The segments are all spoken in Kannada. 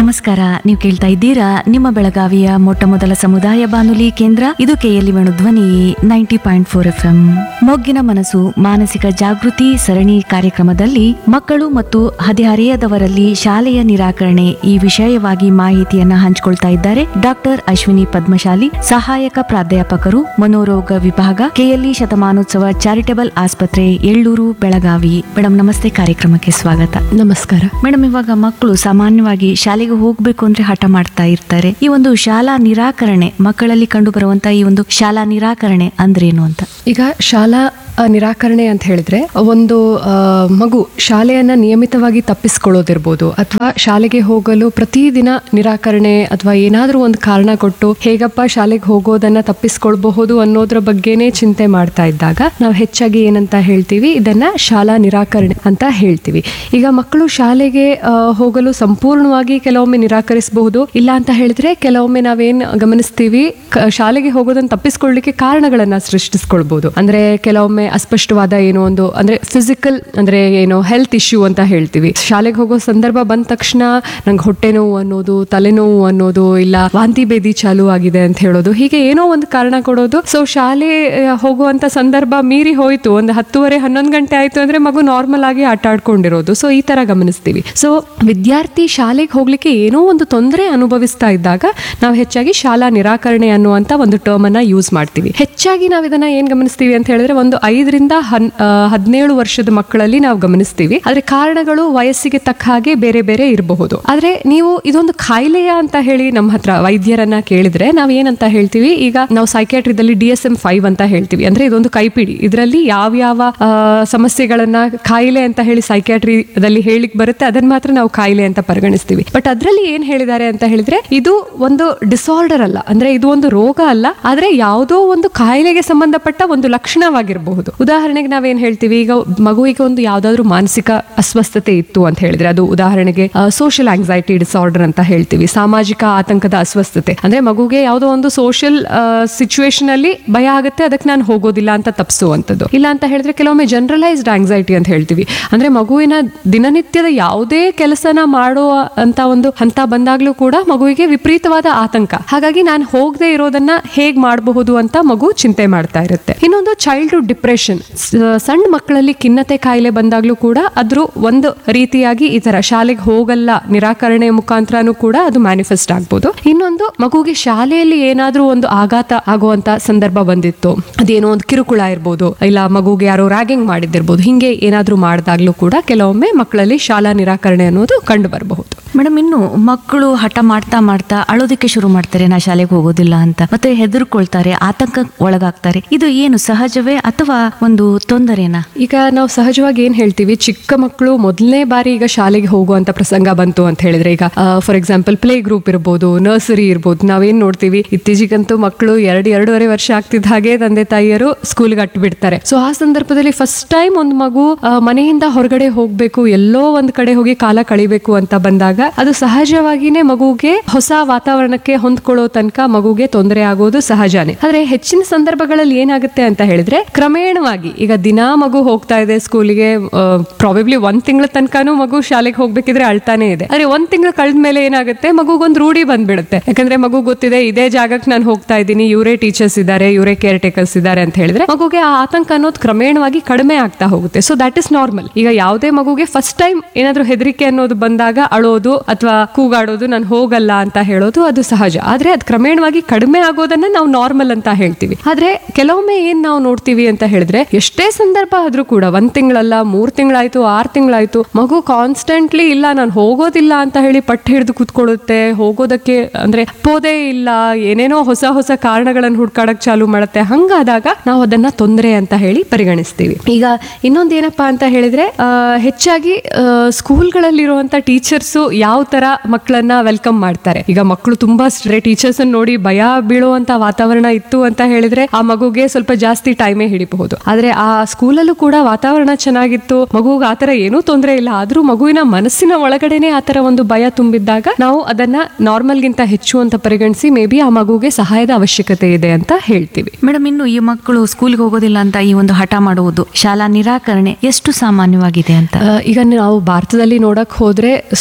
ನಮಸ್ಕಾರ ನೀವು ಕೇಳ್ತಾ ಇದ್ದೀರಾ ನಿಮ್ಮ ಬೆಳಗಾವಿಯ ಮೊಟ್ಟ ಮೊದಲ ಸಮುದಾಯ ಬಾನುಲಿ ಕೇಂದ್ರ ಇದು K L E Venu Dhwani ninety point four F M ಮೊಗ್ಗಿನ ಮನಸ್ಸು ಮಾನಸಿಕ ಜಾಗೃತಿ ಸರಣಿ ಕಾರ್ಯಕ್ರಮದಲ್ಲಿ ಮಕ್ಕಳು ಮತ್ತು ಹದಿಹರೆಯದವರಲ್ಲಿ ಶಾಲೆಯ ನಿರಾಕರಣೆ ಈ ವಿಷಯವಾಗಿ ಮಾಹಿತಿಯನ್ನ ಹಂಚಿಕೊಳ್ತಾ ಇದ್ದಾರೆ ಡಾಕ್ಟರ್ ಅಶ್ವಿನಿ ಪದ್ಮಶಾಲಿ ಸಹಾಯಕ ಪ್ರಾಧ್ಯಾಪಕರು ಮನೋರೋಗ ವಿಭಾಗ ಕೆಎಲ್ಇ ಶತಮಾನೋತ್ಸವ ಚಾರಿಟಬಲ್ ಆಸ್ಪತ್ರೆ ಎಳ್ಳೂರು ಬೆಳಗಾವಿ ಮೇಡಮ್ ನಮಸ್ತೆ ಕಾರ್ಯಕ್ರಮಕ್ಕೆ ಸ್ವಾಗತ ನಮಸ್ಕಾರ ಮೇಡಮ್ ಇವಾಗ ಮಕ್ಕಳು ಸಾಮಾನ್ಯವಾಗಿ ಶಾಲೆಗೆ ಹೋಗ್ಬೇಕು ಅಂದ್ರೆ ಹಠ ಮಾಡ್ತಾ ಇರ್ತಾರೆ ಈ ಒಂದು ಶಾಲಾ ನಿರಾಕರಣೆ ಮಕ್ಕಳಲ್ಲಿ ಕಂಡು ಬರುವಂತ ಈ ಒಂದು ಶಾಲಾ ನಿರಾಕರಣೆ ಅಂದ್ರೇನು ಅಂತ ಈಗ ಶಾಲಾ ಆ, ನಿರಾಕರಣೆ ಅಂತ ಹೇಳಿದ್ರೆ ಒಂದು ಆ, ಮಗು ಶಾಲೆಯನ್ನ ನಿಯಮಿತವಾಗಿ ತಪ್ಪಿಸ್ಕೊಳ್ಳೋದಿರ್ಬೋದು ಅಥವಾ ಶಾಲೆಗೆ ಹೋಗಲು ಪ್ರತಿದಿನ ನಿರಾಕರಣೆ ಅಥವಾ ಏನಾದ್ರೂ ಒಂದು ಕಾರಣ ಕೊಟ್ಟು ಹೇಗಪ್ಪ ಶಾಲೆಗೆ ಹೋಗೋದನ್ನ ತಪ್ಪಿಸ್ಕೊಳ್ಬಹುದು ಅನ್ನೋದ್ರ ಬಗ್ಗೆನೇ ಚಿಂತೆ ಮಾಡ್ತಾ ಇದ್ದಾಗ ನಾವು ಹೆಚ್ಚಾಗಿ ಏನಂತ ಹೇಳ್ತೀವಿ ಇದನ್ನ ಶಾಲಾ ನಿರಾಕರಣೆ ಅಂತ ಹೇಳ್ತೀವಿ ಈಗ ಮಕ್ಕಳು ಶಾಲೆಗೆ ಆ, ಹೋಗಲು ಸಂಪೂರ್ಣವಾಗಿ ಕೆಲವೊಮ್ಮೆ ನಿರಾಕರಿಸಬಹುದು ಇಲ್ಲ ಅಂತ ಹೇಳಿದ್ರೆ ಕೆಲವೊಮ್ಮೆ ನಾವೇನ್ ಗಮನಿಸ್ತೀವಿ ಕ- ಶಾಲೆಗೆ ಹೋಗೋದನ್ನ ತಪ್ಪಿಸ್ಕೊಳ್ಳಿಕ್ಕೆ ಕಾರಣಗಳನ್ನ ಸೃಷ್ಟಿಸ್ಕೊಳ್ಬಹುದು ಅಂದ್ರೆ ಕೆಲವೊಮ್ಮೆ ಅಸ್ಪಷ್ಟವಾದ ಏನೋ ಒಂದು ಅಂದ್ರೆ ಫಿಸಿಕಲ್ ಅಂದ್ರೆ ಏನೋ ಹೆಲ್ತ್ ಇಶ್ಯೂ ಅಂತ ಹೇಳ್ತೀವಿ ಶಾಲೆಗೆ ಹೋಗೋ ಸಂದರ್ಭ ಬಂದ ತಕ್ಷಣ ನಂಗೆ ಹೊಟ್ಟೆ ನೋವು ಅನ್ನೋದು ತಲೆನೋವು ಅನ್ನೋದು ಇಲ್ಲ ವಾಂತಿ ಭೇದಿ ಚಾಲು ಆಗಿದೆ ಅಂತ ಹೇಳೋದು ಹೀಗೆ ಏನೋ ಒಂದು ಕಾರಣ ಕೊಡೋದು ಸೊ ಶಾಲೆ ಆ, ಹೋಗುವಂತ ಸಂದರ್ಭ ಮೀರಿ ಹೋಯ್ತು ಒಂದು ಹತ್ತುವರೆ ಹನ್ನೊಂದು ಗಂಟೆ ಆಯ್ತು ಅಂದ್ರೆ ಮಗು ನಾರ್ಮಲ್ ಆಗಿ ಆಟ ಆಡ್ಕೊಂಡಿರೋದು ಸೊ ಈ ತರ ಗಮನಿಸ್ತೀವಿ ಸೊ ವಿದ್ಯಾರ್ಥಿ ಶಾಲೆಗೆ ಹೋಗ್ಲಿಕ್ಕೆ ಏನೋ ಒಂದು ತೊಂದರೆ ಅನುಭವಿಸ್ತಾ ಇದ್ದಾಗ ನಾವು ಹೆಚ್ಚಾಗಿ ಶಾಲಾ ನಿರಾಕರಣೆ ಅನ್ನುವಂತ ಒಂದು ಟರ್ಮ್ ಅನ್ನ ಯೂಸ್ ಮಾಡ್ತೀವಿ ಹೆಚ್ಚಾಗಿ ನಾವು ಇದನ್ನ ಏನ್ ಗಮನಿಸ್ತೀವಿ ಅಂತ ಹೇಳಿದ್ರೆ ಒಂದು ಐದರಿಂದ ಹನ್ ಆ, ಹದಿನೇಳು ವರ್ಷದ ಮಕ್ಕಳಲ್ಲಿ ನಾವು ಗಮನಿಸ್ತೀವಿ ಆದ್ರೆ ಕಾರಣಗಳು ವಯಸ್ಸಿಗೆ ತಕ್ಕ ಹಾಗೆ ಬೇರೆ ಬೇರೆ ಇರಬಹುದು ಆದ್ರೆ ನೀವು ಇದೊಂದು ಕಾಯಿಲೆಯ ಅಂತ ಹೇಳಿ ನಮ್ಮ ಹತ್ರ ವೈದ್ಯರನ್ನ ಕೇಳಿದ್ರೆ ನಾವ್ ಏನಂತ ಹೇಳ್ತೀವಿ ಈಗ ನಾವು ಸೈಕ್ಯಾಟ್ರಿದಲ್ಲಿ ಡಿ ಎಸ್ ಎಂ ಫೈವ್ ಅಂತ ಹೇಳ್ತೀವಿ ಅಂದ್ರೆ ಇದೊಂದು ಕೈಪಿಡಿ ಇದರಲ್ಲಿ ಯಾವ್ಯಾವ ಆ, ಸಮಸ್ಯೆಗಳನ್ನ ಕಾಯಿಲೆ ಅಂತ ಹೇಳಿ ಸೈಕ್ಯಾಟ್ರಿದಲ್ಲಿ ಹೇಳಿಕ್ ಬರುತ್ತೆ ಅದನ್ನ ಮಾತ್ರ ನಾವು ಕಾಯಿಲೆ ಅಂತ ಪರಿಗಣಿಸ್ತೀವಿ ಬಟ್ ಅದರಲ್ಲಿ ಏನ್ ಹೇಳಿದ್ದಾರೆ ಅಂತ ಹೇಳಿದ್ರೆ ಇದು ಒಂದು ಡಿಸಾರ್ಡರ್ ಅಲ್ಲ ಅಂದ್ರೆ ಇದು ಒಂದು ರೋಗ ಅಲ್ಲ ಆದ್ರೆ ಯಾವುದೋ ಒಂದು ಕಾಯಿಲೆಗೆ ಸಂಬಂಧಪಟ್ಟ ಒಂದು ಲಕ್ಷಣವಾಗಿರಬಹುದು ಉದಾಹರಣೆಗೆ ನಾವೇನ್ ಹೇಳ್ತೀವಿ ಈಗ ಮಗುವಿಗೆ ಒಂದು ಯಾವ್ದಾದ್ರು ಮಾನಸಿಕ ಅಸ್ವಸ್ಥತೆ ಇತ್ತು ಅಂತ ಹೇಳಿದ್ರೆ ಅದು ಉದಾಹರಣೆಗೆ ಸೋಷಿಯಲ್ ಆಂಗ್ಸೈಟಿ ಡಿಸಾರ್ಡರ್ ಅಂತ ಹೇಳ್ತೀವಿ ಸಾಮಾಜಿಕ ಆತಂಕದ ಅಸ್ವಸ್ಥತೆ ಅಂದ್ರೆ ಮಗುಗೆ ಯಾವುದೋ ಒಂದು ಸೋಷಿಯಲ್ ಸಿಚುವೇಶನ್ ಅಲ್ಲಿ ಭಯ ಆಗುತ್ತೆ ಅದಕ್ಕೆ ನಾನು ಹೋಗೋದಿಲ್ಲ ಅಂತ ತಪ್ಪಿಸುವಂಥದ್ದು ಇಲ್ಲ ಅಂತ ಹೇಳಿದ್ರೆ ಕೆಲವೊಮ್ಮೆ ಜನರಲೈಸ್ಡ್ ಆಂಗ್ಸೈಟಿ ಅಂತ ಹೇಳ್ತೀವಿ ಅಂದ್ರೆ ಮಗುವಿನ ದಿನನಿತ್ಯದ ಯಾವುದೇ ಕೆಲಸನ ಮಾಡೋ ಅಂತ ಒಂದು ಹಂತ ಬಂದಾಗ್ಲೂ ಕೂಡ ಮಗುವಿಗೆ ವಿಪರೀತವಾದ ಆತಂಕ ಹಾಗಾಗಿ ನಾನು ಹೋಗದೆ ಇರೋದನ್ನ ಹೇಗ್ ಮಾಡಬಹುದು ಅಂತ ಮಗು ಚಿಂತೆ ಮಾಡ್ತಾ ಇರುತ್ತೆ ಇನ್ನೊಂದು ಚೈಲ್ಡ್ಹುಡ್ ಡಿಪ್ರೆಷನ್ ಸಣ್ಣ ಮಕ್ಕಳಲ್ಲಿ ಖಿನ್ನತೆ ಕಾಯಿಲೆ ಬಂದಾಗ್ಲೂ ಕೂಡ ಅದ್ರ ಒಂದು ರೀತಿಯಾಗಿ ಈ ತರ ಶಾಲೆಗೆ ಹೋಗಲ್ಲ ನಿರಾಕರಣೆ ಮುಖಾಂತರನೂ ಕೂಡ ಅದು ಮ್ಯಾನಿಫೆಸ್ಟ್ ಆಗ್ಬೋದು ಇನ್ನೊಂದು ಮಗುಗೆ ಶಾಲೆಯಲ್ಲಿ ಏನಾದ್ರೂ ಒಂದು ಆಘಾತ ಆಗುವಂತ ಸಂದರ್ಭ ಬಂದಿತ್ತು ಅದೇನೋ ಒಂದು ಕಿರುಕುಳ ಇರ್ಬೋದು ಇಲ್ಲ ಮಗುಗೆ ಯಾರೋ ರ್ಯಾಗಿಂಗ್ ಮಾಡಿದ್ದಿರ್ಬೋದು ಹಿಂಗೆ ಏನಾದ್ರೂ ಮಾಡಿದಾಗ್ಲೂ ಕೂಡ ಕೆಲವೊಮ್ಮೆ ಮಕ್ಕಳಲ್ಲಿ ಶಾಲಾ ನಿರಾಕರಣೆ ಅನ್ನೋದು ಕಂಡು ಬರಬಹುದು ಮೇಡಮ್ ಇನ್ನು ಮಕ್ಕಳು ಹಠ ಮಾಡ್ತಾ ಮಾಡ್ತಾ ಅಳೋದಕ್ಕೆ ಶುರು ಮಾಡ್ತಾರೆ ನಾ ಶಾಲೆಗೆ ಹೋಗೋದಿಲ್ಲ ಅಂತ ಮತ್ತೆ ಹೆದರ್ಕೊಳ್ತಾರೆ ಆತಂಕ ಒಳಗಾಗ್ತಾರೆ ಇದು ಏನು ಸಹಜವೇ ಅಥವಾ ಒಂದು ತೊಂದರೆನಾ ಈಗ ನಾವು ಸಹಜವಾಗಿ ಏನ್ ಹೇಳ್ತೀವಿ ಚಿಕ್ಕ ಮಕ್ಕಳು ಮೊದಲನೇ ಬಾರಿ ಈಗ ಶಾಲೆಗೆ ಹೋಗುವಂತ ಪ್ರಸಂಗ ಬಂತು ಅಂತ ಹೇಳಿದ್ರೆ ಈಗ ಫಾರ್ ಎಕ್ಸಾಂಪಲ್ ಪ್ಲೇ ಗ್ರೂಪ್ ಇರ್ಬೋದು ನರ್ಸರಿ ಇರ್ಬೋದು ನಾವೇನ್ ನೋಡ್ತೀವಿ ಇತ್ತೀಚೆಗಂತೂ ಮಕ್ಕಳು ಎರಡು ಎರಡೂವರೆ ವರ್ಷ ಆಗ್ತಿದ್ದ ಹಾಗೆ ತಂದೆ ತಾಯಿಯರು ಸ್ಕೂಲ್ಗೆ ಅಟ್ಟು ಬಿಡ್ತಾರೆ ಸೊ ಆ ಸಂದರ್ಭದಲ್ಲಿ ಫಸ್ಟ್ ಟೈಮ್ ಒಂದು ಮಗು ಆ, ಮನೆಯಿಂದ ಹೊರಗಡೆ ಹೋಗ್ಬೇಕು ಎಲ್ಲೋ ಒಂದ್ ಕಡೆ ಹೋಗಿ ಕಾಲ ಕಳಿಬೇಕು ಅಂತ ಬಂದಾಗ ಅದು ಸಹಜವಾಗಿನೇ ಮಗುಗೆ ಹೊಸ ವಾತಾವರಣಕ್ಕೆ ಹೊಂದ್ಕೊಳ್ಳೋ ತನಕ ಮಗುಗೆ ತೊಂದರೆ ಆಗೋದು ಸಹಜನೇ ಆದ್ರೆ ಹೆಚ್ಚಿನ ಸಂದರ್ಭಗಳಲ್ಲಿ ಏನಾಗುತ್ತೆ ಅಂತ ಹೇಳಿದ್ರೆ ಕ್ರಮೇಣವಾಗಿ ಈಗ ದಿನಾ ಮಗು ಹೋಗ್ತಾ ಇದೆ ಸ್ಕೂಲಿಗೆ ಪ್ರಾಬಬ್ಲಿ ಒಂದ್ ತಿಂಗಳ ತನಕನೂ ಮಗು ಶಾಲೆಗೆ ಹೋಗ್ಬೇಕಿದ್ರೆ ಅಳ್ತಾನೆ ಇದೆ ಆದ್ರೆ ಒಂದ್ ತಿಂಗಳು ಕಳೆದ ಮೇಲೆ ಏನಾಗುತ್ತೆ ಮಗುಗೊಂದು ರೂಢಿ ಬಂದ್ಬಿಡುತ್ತೆ ಯಾಕಂದ್ರೆ ಮಗು ಗೊತ್ತಿದೆ ಇದೇ ಜಾಗಕ್ಕೆ ನಾನು ಹೋಗ್ತಾ ಇದ್ದೀನಿ ಇವರೇ ಟೀಚರ್ಸ್ ಇದ್ದಾರೆ ಇವರೇ ಕೇರ್ ಟೇಕರ್ಸ್ ಇದ್ದಾರೆ ಅಂತ ಹೇಳಿದ್ರೆ ಮಗುಗೆ ಆ ಆತಂಕ ಅನ್ನೋದು ಕ್ರಮೇಣವಾಗಿ ಕಡಿಮೆ ಆಗ್ತಾ ಹೋಗುತ್ತೆ ಸೊ ದಟ್ ಇಸ್ ನಾರ್ಮಲ್ ಈಗ ಯಾವುದೇ ಮಗುಗೆ ಫಸ್ಟ್ ಟೈಮ್ ಏನಾದ್ರೂ ಹೆದರಿಕೆ ಅನ್ನೋದು ಬಂದಾಗ ಅಳೋದು ಅಥವಾ ಕೂಗಾಡೋದು ನಾನು ಹೋಗಲ್ಲ ಅಂತ ಹೇಳೋದು ಅದು ಸಹಜ ಆದ್ರೆ ಅದು ಕ್ರಮೇಣವಾಗಿ ಕಡಿಮೆ ಆಗೋದನ್ನ ನಾವು ನಾರ್ಮಲ್ ಅಂತ ಹೇಳ್ತೀವಿ ಆದ್ರೆ ಕೆಲವೊಮ್ಮೆ ಏನ್ ನಾವು ನೋಡ್ತೀವಿ ಅಂತ ಹೇಳಿದ್ರೆ ಎಷ್ಟೇ ಸಂದರ್ಭ ಆದ್ರೂ ಕೂಡ ಒಂದ್ ತಿಂಗಳಲ್ಲ ಮೂರ್ ತಿಂಗಳಾಯ್ತು ಆರ್ ತಿಂಗಳಾಯ್ತು ಮಗು ಕಾನ್ಸ್ಟೆಂಟ್ಲಿ ಇಲ್ಲ ನಾನು ಹೋಗೋದಿಲ್ಲ ಅಂತ ಹೇಳಿ ಪಟ್ಟು ಹಿಡಿದು ಕೂತ್ಕೊಳ್ಳುತ್ತೆ ಹೋಗೋದಕ್ಕೆ ಅಂದ್ರೆ ಪೋದೇ ಇಲ್ಲ ಏನೇನೋ ಹೊಸ ಹೊಸ ಕಾರಣಗಳನ್ನು ಹುಡ್ಕಾಡಕ್ ಚಾಲು ಮಾಡುತ್ತೆ ಹಂಗಾದಾಗ ನಾವು ಅದನ್ನ ತೊಂದರೆ ಅಂತ ಹೇಳಿ ಪರಿಗಣಿಸ್ತೀವಿ ಈಗ ಇನ್ನೊಂದು ಏನಪ್ಪಾ ಅಂತ ಹೇಳಿದ್ರೆ ಆ, ಹೆಚ್ಚಾಗಿ ಸ್ಕೂಲ್ಗಳಲ್ಲಿರುವಂತ ಟೀಚರ್ಸ್ ಯಾವ ತರ ಮಕ್ಕಳನ್ನ ವೆಲ್ಕಮ್ ಮಾಡ್ತಾರೆ ಈಗ ಮಕ್ಕಳು ತುಂಬಾ ಟೀಚರ್ಸ್ ನೋಡಿ ಭಯ ಬೀಳುವಂತ ವಾತಾವರಣ ಇತ್ತು ಅಂತ ಹೇಳಿದ್ರೆ ಆ ಮಗುಗೆ ಸ್ವಲ್ಪ ಜಾಸ್ತಿ ಟೈಮೇ ಹಿಡಿಬಹುದು ಆದ್ರೆ ಆ ಸ್ಕೂಲಲ್ಲೂ ಕೂಡ ವಾತಾವರಣ ಚೆನ್ನಾಗಿತ್ತು ಮಗುಗೆ ಆತರ ಏನೂ ತೊಂದರೆ ಇಲ್ಲ ಆದ್ರೂ ಮಗುವಿನ ಮನಸ್ಸಿನ ಒಳಗಡೆನೆ ಆತರ ಒಂದು ಭಯ ತುಂಬಿದ್ದಾಗ ನಾವು ಅದನ್ನ ನಾರ್ಮಲ್ ಗಿಂತ ಹೆಚ್ಚು ಅಂತ ಪರಿಗಣಿಸಿ ಮೇ ಬಿ ಆ ಮಗುಗೆ ಸಹಾಯದ ಅವಶ್ಯಕತೆ ಇದೆ ಅಂತ ಹೇಳ್ತೀವಿ ಮೇಡಮ್ ಇನ್ನು ಈ ಮಕ್ಕಳು ಸ್ಕೂಲ್ಗೆ ಹೋಗೋದಿಲ್ಲ ಅಂತ ಈ ಒಂದು ಹಠ ಮಾಡುವುದು ಶಾಲಾ ನಿರಾಕರಣೆ ಎಷ್ಟು ಸಾಮಾನ್ಯವಾಗಿದೆ ಅಂತ ಆ, ಈಗ ನಾವು ಭಾರತದಲ್ಲಿ ನೋಡಕ್ ಹೋದ್ರೆ ಸುಮಾರು